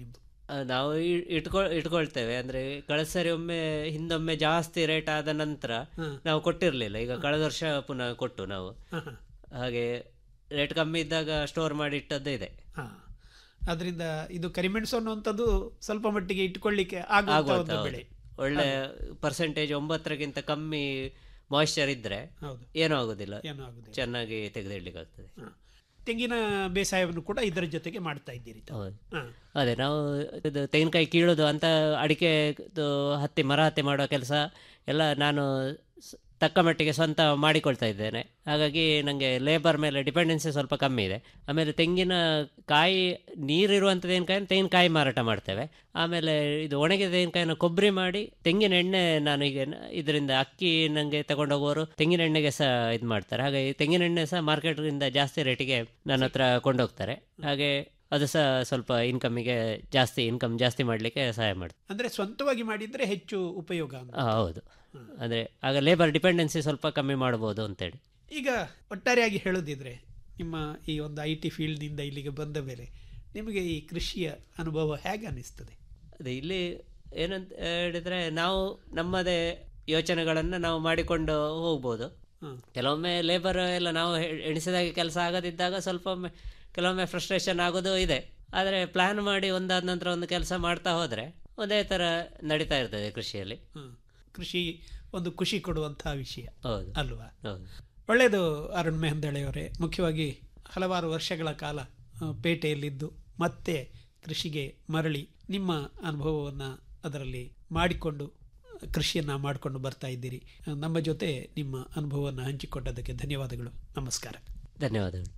ಆ, ನಾವು ಇ- ಇಟ್ಕೊ ಇಟ್ಕೊಳ್ತೇವೆ ಅಂದ್ರೆ ಕಳೆದ ಸರಿ ಒಮ್ಮೆ ಹಿಂದೊಮ್ಮೆ ಜಾಸ್ತಿ ರೇಟ್ ಆದ ನಂತರ ನಾವು ಕೊಟ್ಟಿರಲಿಲ್ಲ ಈಗ ಕಳೆದ ವರ್ಷ ಪುನಃ ಕೊಟ್ಟು ನಾವು ಹಾಗೆ ರೇಟ್ ಕಮ್ಮಿ ಇದ್ದಾಗ ಸ್ಟೋರ್ ಮಾಡಿ ಇಟ್ಟದ್ದೇ ಇದೆ ಹಾ ಅದರಿಂದ ಇದು ಕರಿಮೆಣಸು ಅನ್ನುವಂಥದ್ದು ಸ್ವಲ್ಪ ಮಟ್ಟಿಗೆ ಇಟ್ಕೊಳ್ಳಿಕ್ಕೆ ಆಗುವಂಥ ಆಗುವಂತ ಒಂದು ಹೌದು. ಬೆಳೆ ಒಳ್ಳೆ ಪರ್ಸೆಂಟೇಜ್ ಒಂಬತ್ತರಕ್ಕಿಂತ ಕಮ್ಮಿ ಮಾಯಿಶ್ಚರ್ ಇದ್ರೆ ಹೌದು. ಏನೂ ಆಗೋದಿಲ್ಲ ಏನೂ ಆಗುದಿಲ್ಲ. ಚೆನ್ನಾಗಿ ತೆಗೆದಿಡ್ಲಿಕ್ಕೆ ಆಗ್ತದೆ ತೆಂಗಿನ ಬೇಸಾಯವನ್ನು ಕೂಡ ಇದರ ಜೊತೆಗೆ ಮಾಡ್ತಾ ಇದ್ದೀರಿ ತಾವು. ಹೌದು ಹಾ. ಅದೇ ನಾವು ಇದು ತೆಂಗಿನಕಾಯಿ ಕೀಳೋದು ಅಂತ ಅಡಿಕೆ ಹತ್ತಿ ಮರ ಹತ್ತಿ ಮಾಡೋ ಕೆಲಸ ಎಲ್ಲ ನಾನು ಸ್- ತಕ್ಕ ಮಟ್ಟಿಗೆ ಸ್ವಂತ ಮಾಡಿಕೊಳ್ತಾ ಇದ್ದೇನೆ ಹಾಗಾಗಿ ನನಗೆ ಲೇಬರ್ ಮೇಲೆ ಡಿಪೆಂಡೆನ್ಸಿ ಸ್ವಲ್ಪ ಕಮ್ಮಿ ಇದೆ ಆಮೇಲೆ ತೆಂಗಿನ ಕಾಯಿ ನೀರಿರುವಂಥ ತೆಂಗಿನಕಾಯಿ ತೆಂಗಿನಕಾಯಿ ಮಾರಾಟ ಮಾಡ್ತೇವೆ ಆಮೇಲೆ ಇದು ಒಣಗಿದ ತೆಂಗಿನಕಾಯಿನ ಕೊಬ್ಬರಿ ಮಾಡಿ ತೆಂಗಿನ ಎಣ್ಣೆ ನಾನು ಈಗ ಇದರಿಂದ ಅಕ್ಕಿ ನನಗೆ ತಗೊಂಡೋಗೋರು ತೆಂಗಿನ ಎಣ್ಣೆಗೆ ಸಹ ಇದು ಮಾಡ್ತಾರೆ ಹಾಗಾಗಿ ತೆಂಗಿನ ಎಣ್ಣೆ ಸಹ ಮಾರ್ಕೆಟ್ಗಿಂತ ಜಾಸ್ತಿ ರೇಟಿಗೆ ನನ್ನ ಹತ್ರ ಕೊಂಡೋಗ್ತಾರೆ ಹಾಗೆ ಅದು ಸಹ ಸ್ವಲ್ಪ ಇನ್ಕಮಿಗೆ ಜಾಸ್ತಿ ಇನ್ಕಮ್ ಜಾಸ್ತಿ ಮಾಡಲಿಕ್ಕೆ ಸಹಾಯ ಮಾಡ್ತದೆ ಅಂದ್ರೆ ಸ್ವಂತವಾಗಿ ಮಾಡಿದ್ರೆ ಹೆಚ್ಚು ಉಪಯೋಗ ಅಂತ ಆ, ಹೌದು ಅಂದರೆ ಆಗ ಲೇಬರ್ ಡಿಪೆಂಡೆನ್ಸಿ ಸ್ವಲ್ಪ ಕಮ್ಮಿ ಮಾಡ್ಬೋದು ಅಂತೇಳಿ ಈಗ ಒಟ್ಟಾರೆಯಾಗಿ ಹೇಳೋದಿದ್ರೆ ನಿಮ್ಮ ಈ ಒಂದು ಐ ಟಿ ಫೀಲ್ಡ್ನಿಂದ ಇಲ್ಲಿಗೆ ಬಂದ ಮೇಲೆ ನಿಮಗೆ ಈ ಕೃಷಿಯ ಅನುಭವ ಹೇಗೆ ಅನ್ನಿಸ್ತದೆ ಅದೇ ಇಲ್ಲಿ ಏನಂತ ಹೇಳಿದ್ರೆ ನಾವು ನಮ್ಮದೇ ಯೋಚನೆಗಳನ್ನು ನಾವು ಮಾಡಿಕೊಂಡು ಹೋಗ್ಬೋದು ಹ್ಮ್. ಕೆಲವೊಮ್ಮೆ ಲೇಬರ್ ಎಲ್ಲ ನಾವು ಹೆ- ಎಣಿಸಿದಾಗೆ ಕೆಲಸ ಆಗದಿದ್ದಾಗ ಸ್ವಲ್ಪ ಒಮ್ಮೆ ಕೆಲವೊಮ್ಮೆ ಫ್ರಸ್ಟ್ರೇಷನ್ ಆಗೋದು ಇದೆ ಆದರೆ ಪ್ಲ್ಯಾನ್ ಮಾಡಿ ಒಂದಾದ ನಂತರ ಒಂದು ಕೆಲಸ ಮಾಡ್ತಾ ಹೋದರೆ ಒಂದೇ ಥರ ನಡೀತಾ ಇರ್ತದೆ ಕೃಷಿಯಲ್ಲಿ ಹ್ಮ್. ಕೃಷಿ ಒಂದು ಖುಷಿ ಕೊಡುವಂತಹ ವಿಷಯ ಹೌದು ಅಲ್ವಾ ಹೌದು ಒಳ್ಳೆಯದು ಅರುಣ್ ಮೆಹಂದಳೆಯವರೇ ಮುಖ್ಯವಾಗಿ ಹಲವಾರು ವರ್ಷಗಳ ಕಾಲ ಆ, ಪೇಟೆಯಲ್ಲಿದ್ದು ಮತ್ತೆ ಕೃಷಿಗೆ ಮರಳಿ ನಿಮ್ಮ ಅನುಭವವನ್ನು ಅದರಲ್ಲಿ ಮಾಡಿಕೊಂಡು ಕೃಷಿಯನ್ನು ಮಾಡಿಕೊಂಡು ಬರ್ತಾ ಇದ್ದೀರಿ ಆ, ನಮ್ಮ ಜೊತೆ ನಿಮ್ಮ ಅನುಭವವನ್ನು ಹಂಚಿಕೊಂಡದಕ್ಕೆ ಧನ್ಯವಾದಗಳು ನಮಸ್ಕಾರ ಧನ್ಯವಾದಗಳು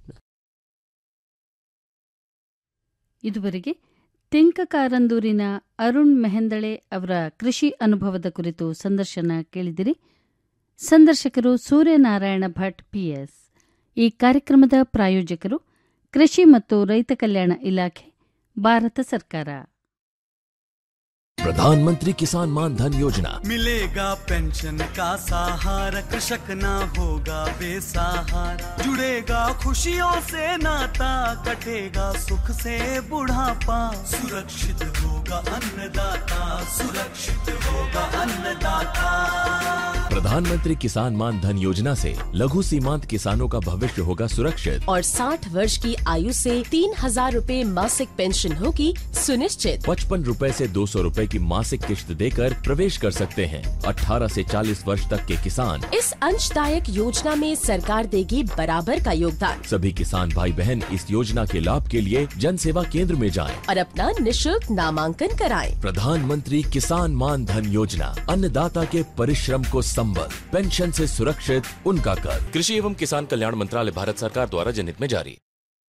ಇದುವರೆಗೆ ತೆಂಕಕಾರಂದೂರಿನ ಅರುಣ್ ಮೆಹಂದಳೆ ಅವರ ಕೃಷಿ ಅನುಭವದ ಕುರಿತು ಸಂದರ್ಶನ ಕೇಳಿದಿರಿ ಸಂದರ್ಶಕರು ಸೂರ್ಯನಾರಾಯಣ ಭಟ್ ಪಿಎಸ್ ಈ ಕಾರ್ಯಕ್ರಮದ ಪ್ರಾಯೋಜಕರು ಕೃಷಿ ಮತ್ತು ರೈತ ಕಲ್ಯಾಣ ಇಲಾಖೆ ಭಾರತ ಸರ್ಕಾರ प्रधानमंत्री किसान मान धन योजना मिलेगा पेंशन का सहारा कृषक ना होगा बेसहारा जुड़ेगा खुशियों से नाता कटेगा सुख से बुढ़ापा सुरक्षित होगा अन्नदाता सुरक्षित होगा अन्नदाता प्रधानमंत्री किसान मान धन योजना से लघु सीमांत किसानों का भविष्य होगा सुरक्षित और 60 वर्ष की आयु से तीन हजार रूपए मासिक पेंशन होगी सुनिश्चित पचपन रूपए से दो सौ रूपए की मासिक किश्त देकर प्रवेश कर सकते हैं 18 से 40 वर्ष तक के किसान इस अंशदायक योजना में सरकार देगी बराबर का योगदान सभी किसान भाई बहन इस योजना के लाभ के लिए जन सेवा केंद्र में जाएं। और अपना निशुल्क नामांकन कराएं। प्रधानमंत्री किसान मान धन योजना अन्नदाता के परिश्रम को संबल पेंशन से सुरक्षित उनका कर कृषि एवं किसान कल्याण मंत्रालय भारत सरकार द्वारा जनहित में जारी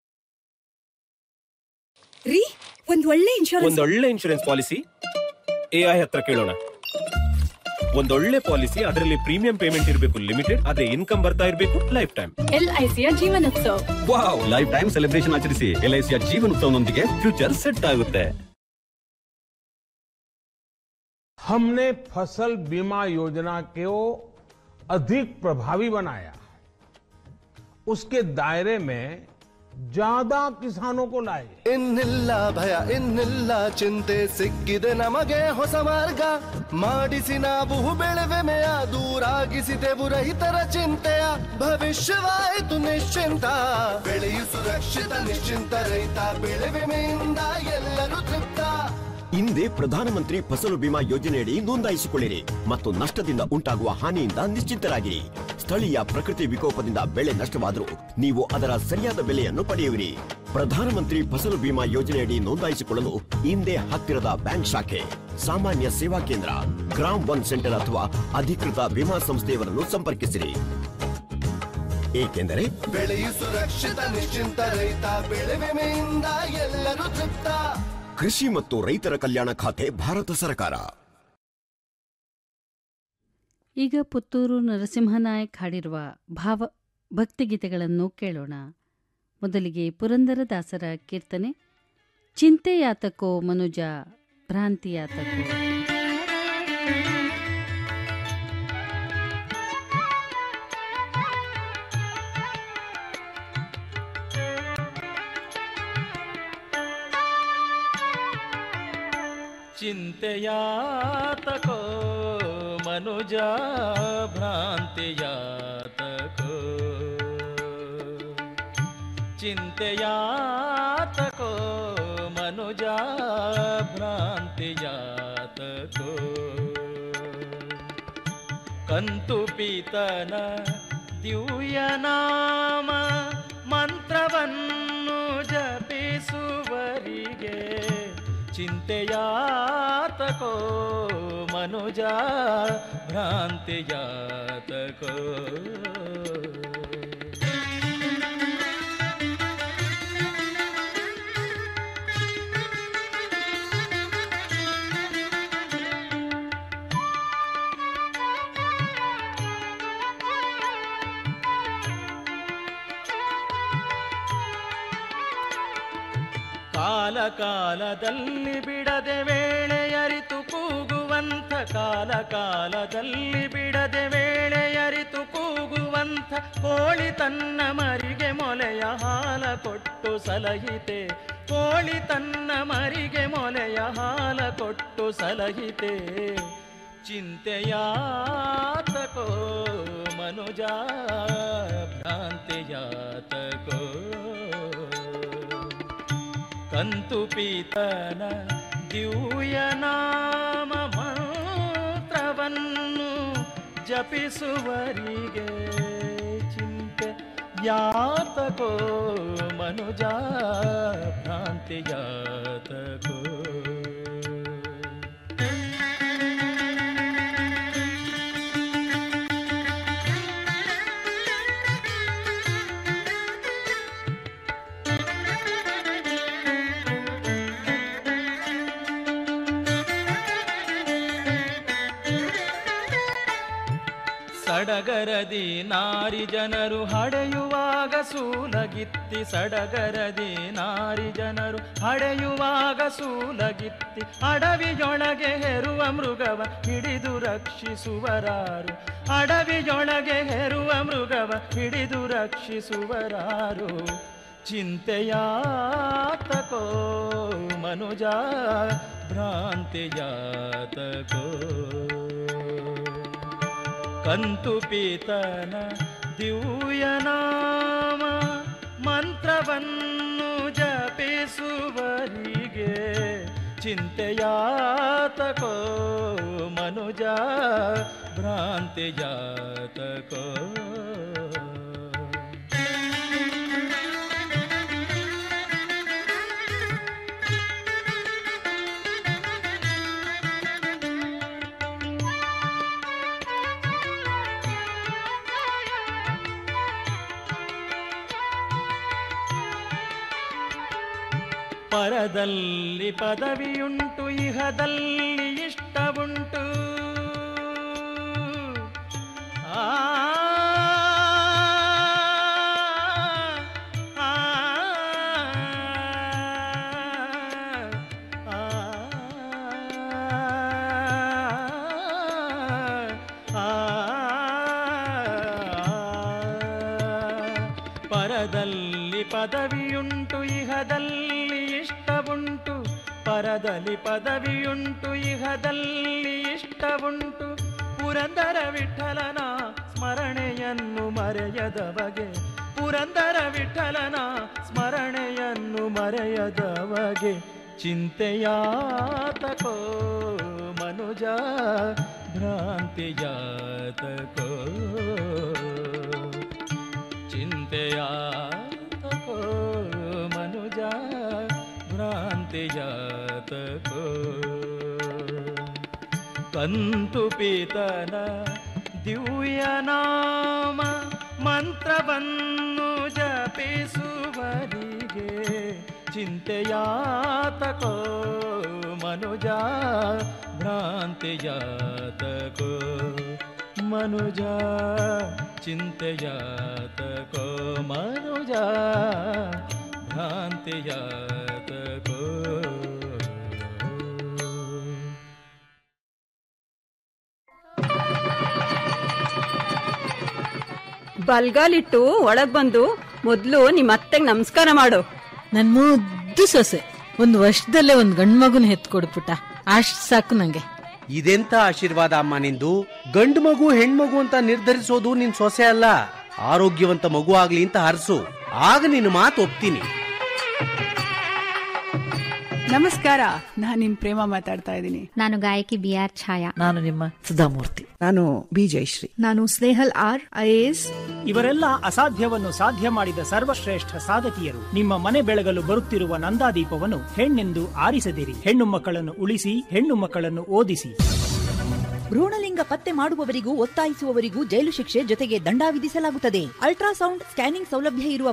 ರೀ ಒಂದ್ ಒಳ್ಳೆ ಇನ್ಶೂರೆನ್ಸ್ ಒಂದೊಳ್ಳೆ ಇನ್ಶೂರೆನ್ಸ್ ಪಾಲಿಸಿ ಎ ಐ ಹತ್ರ ಕೇಳೋಣ ಒಂದೊಳ್ಳೆ ಪಾಲಿಸಿ ಅದರಲ್ಲಿ ಪ್ರೀಮಿಯಂ ಪೇಮೆಂಟ್ ಇರಬೇಕು ಲಿಮಿಟೆಡ್ ಅದೇ ಇನ್ಕಮ್ ಬರ್ತಾ ಇರಬೇಕು ಲೈಫ್ ಟೈಮ್ ಎಲ್ಐಸಿಯ ಜೀವನೋತ್ಸವ ವಾವ್ ಲೈಫ್ ಟೈಮ್ ಸೆಲೆಬ್ರೇಷನ್ ಆಚರಿಸಿ ಎಲ್ ಐ ಸಿಯ ಜೀವನೋತ್ಸವನೊಂದಿಗೆ ಫ್ಯೂಚರ್ ಸೆಟ್ ಆಗುತ್ತೆ हमने फसल बीमा योजना को अधिक प्रभावी बनाया उसके दायरे में ज्यादा किसानों को लाए ಇನ್ನಿಲ್ಲ ಭಯ ಇನ್ನಿಲ್ಲ ಚಿಂತೆ ಸಿಕ್ಕಿದೆ ನಮಗೆ ಹೊಸ ಮಾರ್ಗ ಮಾಡಿಸಿ ನಾವು ಬೆಳೆವೆಮೆಯ ದೂರಾಗಿಸಿದೆವು ರೈತರ ಚಿಂತೆಯ ಭವಿಷ್ಯವಾಯಿತು ನಿಶ್ಚಿಂತ ಬೆಳೆಯು ಸುರಕ್ಷಿತ ನಿಶ್ಚಿಂತ ರೈತ ಬೆಳೆ ವಿಮೆಯಿಂದ ಎಲ್ಲರೂ ತೃಪ್ತ ಹಿಂದೆ ಪ್ರಧಾನಮಂತ್ರಿ ಫಸಲು ಬಿಮಾ ಯೋಜನೆಯಡಿ ನೋಂದಾಯಿಸಿಕೊಳ್ಳಿರಿ ಮತ್ತು ನಷ್ಟದಿಂದ ಉಂಟಾಗುವ ಹಾನಿಯಿಂದ ನಿಶ್ಚಿಂತರಾಗಿರಿ ಸ್ಥಳೀಯ ಪ್ರಕೃತಿ ವಿಕೋಪದಿಂದ ಬೆಳೆ ನಷ್ಟವಾದರೂ ನೀವು ಅದರ ಸರಿಯಾದ ಬೆಲೆಯನ್ನು ಪಡೆಯುವಿರಿ ಪ್ರಧಾನಮಂತ್ರಿ ಫಸಲು ಬಿಮಾ ಯೋಜನೆಯಡಿ ನೋಂದಾಯಿಸಿಕೊಳ್ಳಲು ಹಿಂದೆ ಹತ್ತಿರದ ಬ್ಯಾಂಕ್ ಶಾಖೆ ಸಾಮಾನ್ಯ ಸೇವಾ ಕೇಂದ್ರ ಗ್ರಾಮ್ ಒನ್ ಸೆಂಟರ್ ಅಥವಾ ಅಧಿಕೃತ ವಿಮಾ ಸಂಸ್ಥೆಯವರನ್ನು ಸಂಪರ್ಕಿಸಿರಿ ಏಕೆಂದರೆ ಬೆಳೆಯು ಸುರಕ್ಷಿತ ನಿಶ್ಚಿಂತ ರೈತ ಬೆಳೆ ವಿಮೆಯಿಂದ ಎಲ್ಲರೂ ತೃಪ್ತ ಕೃಷಿ ಮತ್ತು ರೈತರ ಕಲ್ಯಾಣ ಖಾತೆ ಭಾರತ ಸರ್ಕಾರ ಈಗ ಪುತ್ತೂರು ನರಸಿಂಹನಾಯಕ್ ಹಾಡಿರುವ ಭಾವ ಭಕ್ತಿಗೀತೆಗಳನ್ನು ಕೇಳೋಣ ಮೊದಲಿಗೆ ಪುರಂದರದಾಸರ ಕೀರ್ತನೆ ಚಿಂತೆಯಾತಕೋ ಮನುಜ ಭ್ರಾಂತಿಯಾತಕೋ ಚಿಂತೆಯಾತಕೋ ಮನುಜ ಭ್ರಾಂತಿಯಾತಕೋ ಚಿಂತೆಯಾತಕೋ ಮನುಜ ಭ್ರಾಂತಿಯಾತಕೋ ಕಂತು ಪೀತನ ದಿವ್ಯನಾಮ ಮಂತ್ರವನ್ನು ಜಪಿಸುವರಿಗೆ ಚಿಂತೆಯಾತಕೋ ಮನುಜ ಭ್ರಾಂತಿಯಾತಕೋ ಕಾಲ ಕಾಲದಲ್ಲಿ ಬಿಡದೆ ವೇಳೆ ಅರಿತು ಕೂಗುವಂಥ ಕಾಲ ಕಾಲದಲ್ಲಿ ಬಿಡದೆ ವೇಳೆ ಅರಿತು ಕೂಗುವಂಥ ಕೋಳಿ ತನ್ನ ಮರಿಗೆ ಮೊಲೆಯ ಹಾಲ ಕೊಟ್ಟು ಸಲಹಿತೆ ಕೋಳಿ ತನ್ನ ಮರಿಗೆ ಮೊಲೆಯ ಹಾಲ ಕೊಟ್ಟು ಸಲಹಿತೆ ಚಿಂತೆಯಾತಕೋ ಮನುಜ ಭ್ರಾಂತಿಯಾತಕೋ ಕಂತು ಪೀತನ ದಿವ್ಯನಾಮ ಮಂತ್ರವನ್ನು ಜಪಿಸುವರಿಗೆ ಚಿಂತೆ ಯಾತಕೋ ಮನುಜ ಭ್ರಾಂತಿಯಾತಕೋ ಸಡಗರದಿ ನಾರಿ ಜನರು ಹಡೆಯುವಾಗ ಸೂಲಗಿತ್ತಿ ಸಡಗರದಿ ನಾರಿ ಜನರು ಹಡೆಯುವಾಗ ಸೂಲಗಿತ್ತಿ ಅಡವಿಯೊಳಗೆ ಹೆರುವ ಮೃಗವ ಹಿಡಿದು ರಕ್ಷಿಸುವರಾರು ಅಡವಿಯೊಳಗೆ ಹೆರುವ ಮೃಗವ ಹಿಡಿದು ರಕ್ಷಿಸುವರಾರು ಚಿಂತೆಯಾತಕೋ ಮನುಜ ಭ್ರಾಂತಿಯಾತಕೋ ಕಂತು ಪೀತನ ದಿವ್ಯನಾಮ ಮಂತ್ರವನ್ನು ಜಪಿಸುವರಿಗೆ ಚಿಂತೆಯಾತಕೋ ಮನುಜ ಭ್ರಾಂತಿಯಾತಕೋ ಪರದಲ್ಲಿ ಪದವಿಯುಂಟು ಇಹದಲ್ಲಿ ಇಷ್ಟವುಂಟು ಆ ಆ, ಆ, ಆ, ಪರದಲ್ಲಿ ಪದವಿಯುಂಟು ಇಹದಲ್ಲಿ ಇಷ್ಟವುಂಟು ಪರದಲ್ಲಿ ಪದವಿಯುಂಟು ಇಹದಲ್ಲಿ ಇಷ್ಟವುಂಟು ಪುರಂದರ ವಿಠಲನ ಸ್ಮರಣೆಯನ್ನು ಮರೆಯದ ಬಗೆ ಪುರಂದರ ವಿಠಲನ ಸ್ಮರಣೆಯನ್ನು ಮರೆಯದ ಬಗೆ ಚಿಂತೆಯಾತಕೋ ಮನುಜ ಭ್ರಾಂತಿಯಾತಕೋ ಚಿಂತೆಯಾತಕೋ ಮನುಜ ಭ್ರಾಂತಿಯಾತಕೋ ಕಂತು ಪೀತನ ದಿವ್ಯನಾಮ ಮಂತ್ರವನ್ನು ಜಪಿಸುವರಿಗೆ ಚಿಂತೆಯಾತಕೋ ಮನುಜ ಭ್ರಾಂತಿಯಾತಕೋ ಮನುಜ ಚಿಂತೆಯಾತಕೋ ಮನುಜ ಭ್ರಾಂತಿಯಾತಕೋ ಬಲ್ಗಾಲಿಟ್ಟು ಒಳಗ್ ಬಂದು ಮೊದ್ಲು ನಿಮ್ ಅತ್ತೆಗ್ ನಮಸ್ಕಾರ ಮಾಡು ನನ್ ಮುದ್ದು ಸೊಸೆ ಒಂದ್ ವರ್ಷದಲ್ಲೇ ಒಂದ್ ಗಂಡ್ಮಗುನ ಹೆತ್ಕೊಡು ಪುಟ್ಟ ಅಷ್ಟ್ ಸಾಕು ನಂಗೆ ಇದೆಂತ ಆಶೀರ್ವಾದ ಅಮ್ಮ ನಿಂದು ಗಂಡು ಮಗು ಹೆಣ್ಮಗು ಅಂತ ನಿರ್ಧರಿಸೋದು ನಿನ್ ಸೊಸೆ ಅಲ್ಲ ಆರೋಗ್ಯವಂತ ಮಗು ಆಗ್ಲಿ ಅಂತ ಹರಸು ಆಗ ನಿನ್ನ ಮಾತು ಒಪ್ತೀನಿ ನಮಸ್ಕಾರ ನಾನ್ ನಿಮ್ ಪ್ರೇಮ ಮಾತಾಡ್ತಾ ಇದ್ದೀನಿ ನಾನು ಗಾಯಕಿ ಬಿ ಆರ್ ಛಾಯಾ ನಾನು ನಿಮ್ಮ ಸುಧಾಮೂರ್ತಿ ನಾನು ಬಿ ಜಯಶ್ರೀ ನಾನು ಸ್ನೇಹಲ್ ಆರ್ ಐಎಎಸ್ ಇವರೆಲ್ಲ ಅಸಾಧ್ಯವನ್ನು ಸಾಧ್ಯ ಮಾಡಿದ ಸರ್ವಶ್ರೇಷ್ಠ ಸಾಧಕಿಯರು ನಿಮ್ಮ ಮನೆ ಬೆಳಗಲು ಬರುತ್ತಿರುವ ನಂದಾದೀಪವನ್ನು ಹೆಣ್ಣೆಂದು ಆರಿಸದಿರಿ ಹೆಣ್ಣು ಮಕ್ಕಳನ್ನು ಉಳಿಸಿ ಹೆಣ್ಣು ಮಕ್ಕಳನ್ನು ಓದಿಸಿ ಭ್ರೂಣಲಿಂಗ ಪತ್ತೆ ಮಾಡುವವರಿಗೂ ಒತ್ತಾಯಿಸುವವರಿಗೂ ಜೈಲು ಶಿಕ್ಷೆ ಜೊತೆಗೆ ದಂಡ ವಿಧಿಸಲಾಗುತ್ತದೆ ಅಲ್ಟ್ರಾಸೌಂಡ್ ಸ್ಕ್ಯಾನಿಂಗ್ ಸೌಲಭ್ಯ ಇರುವ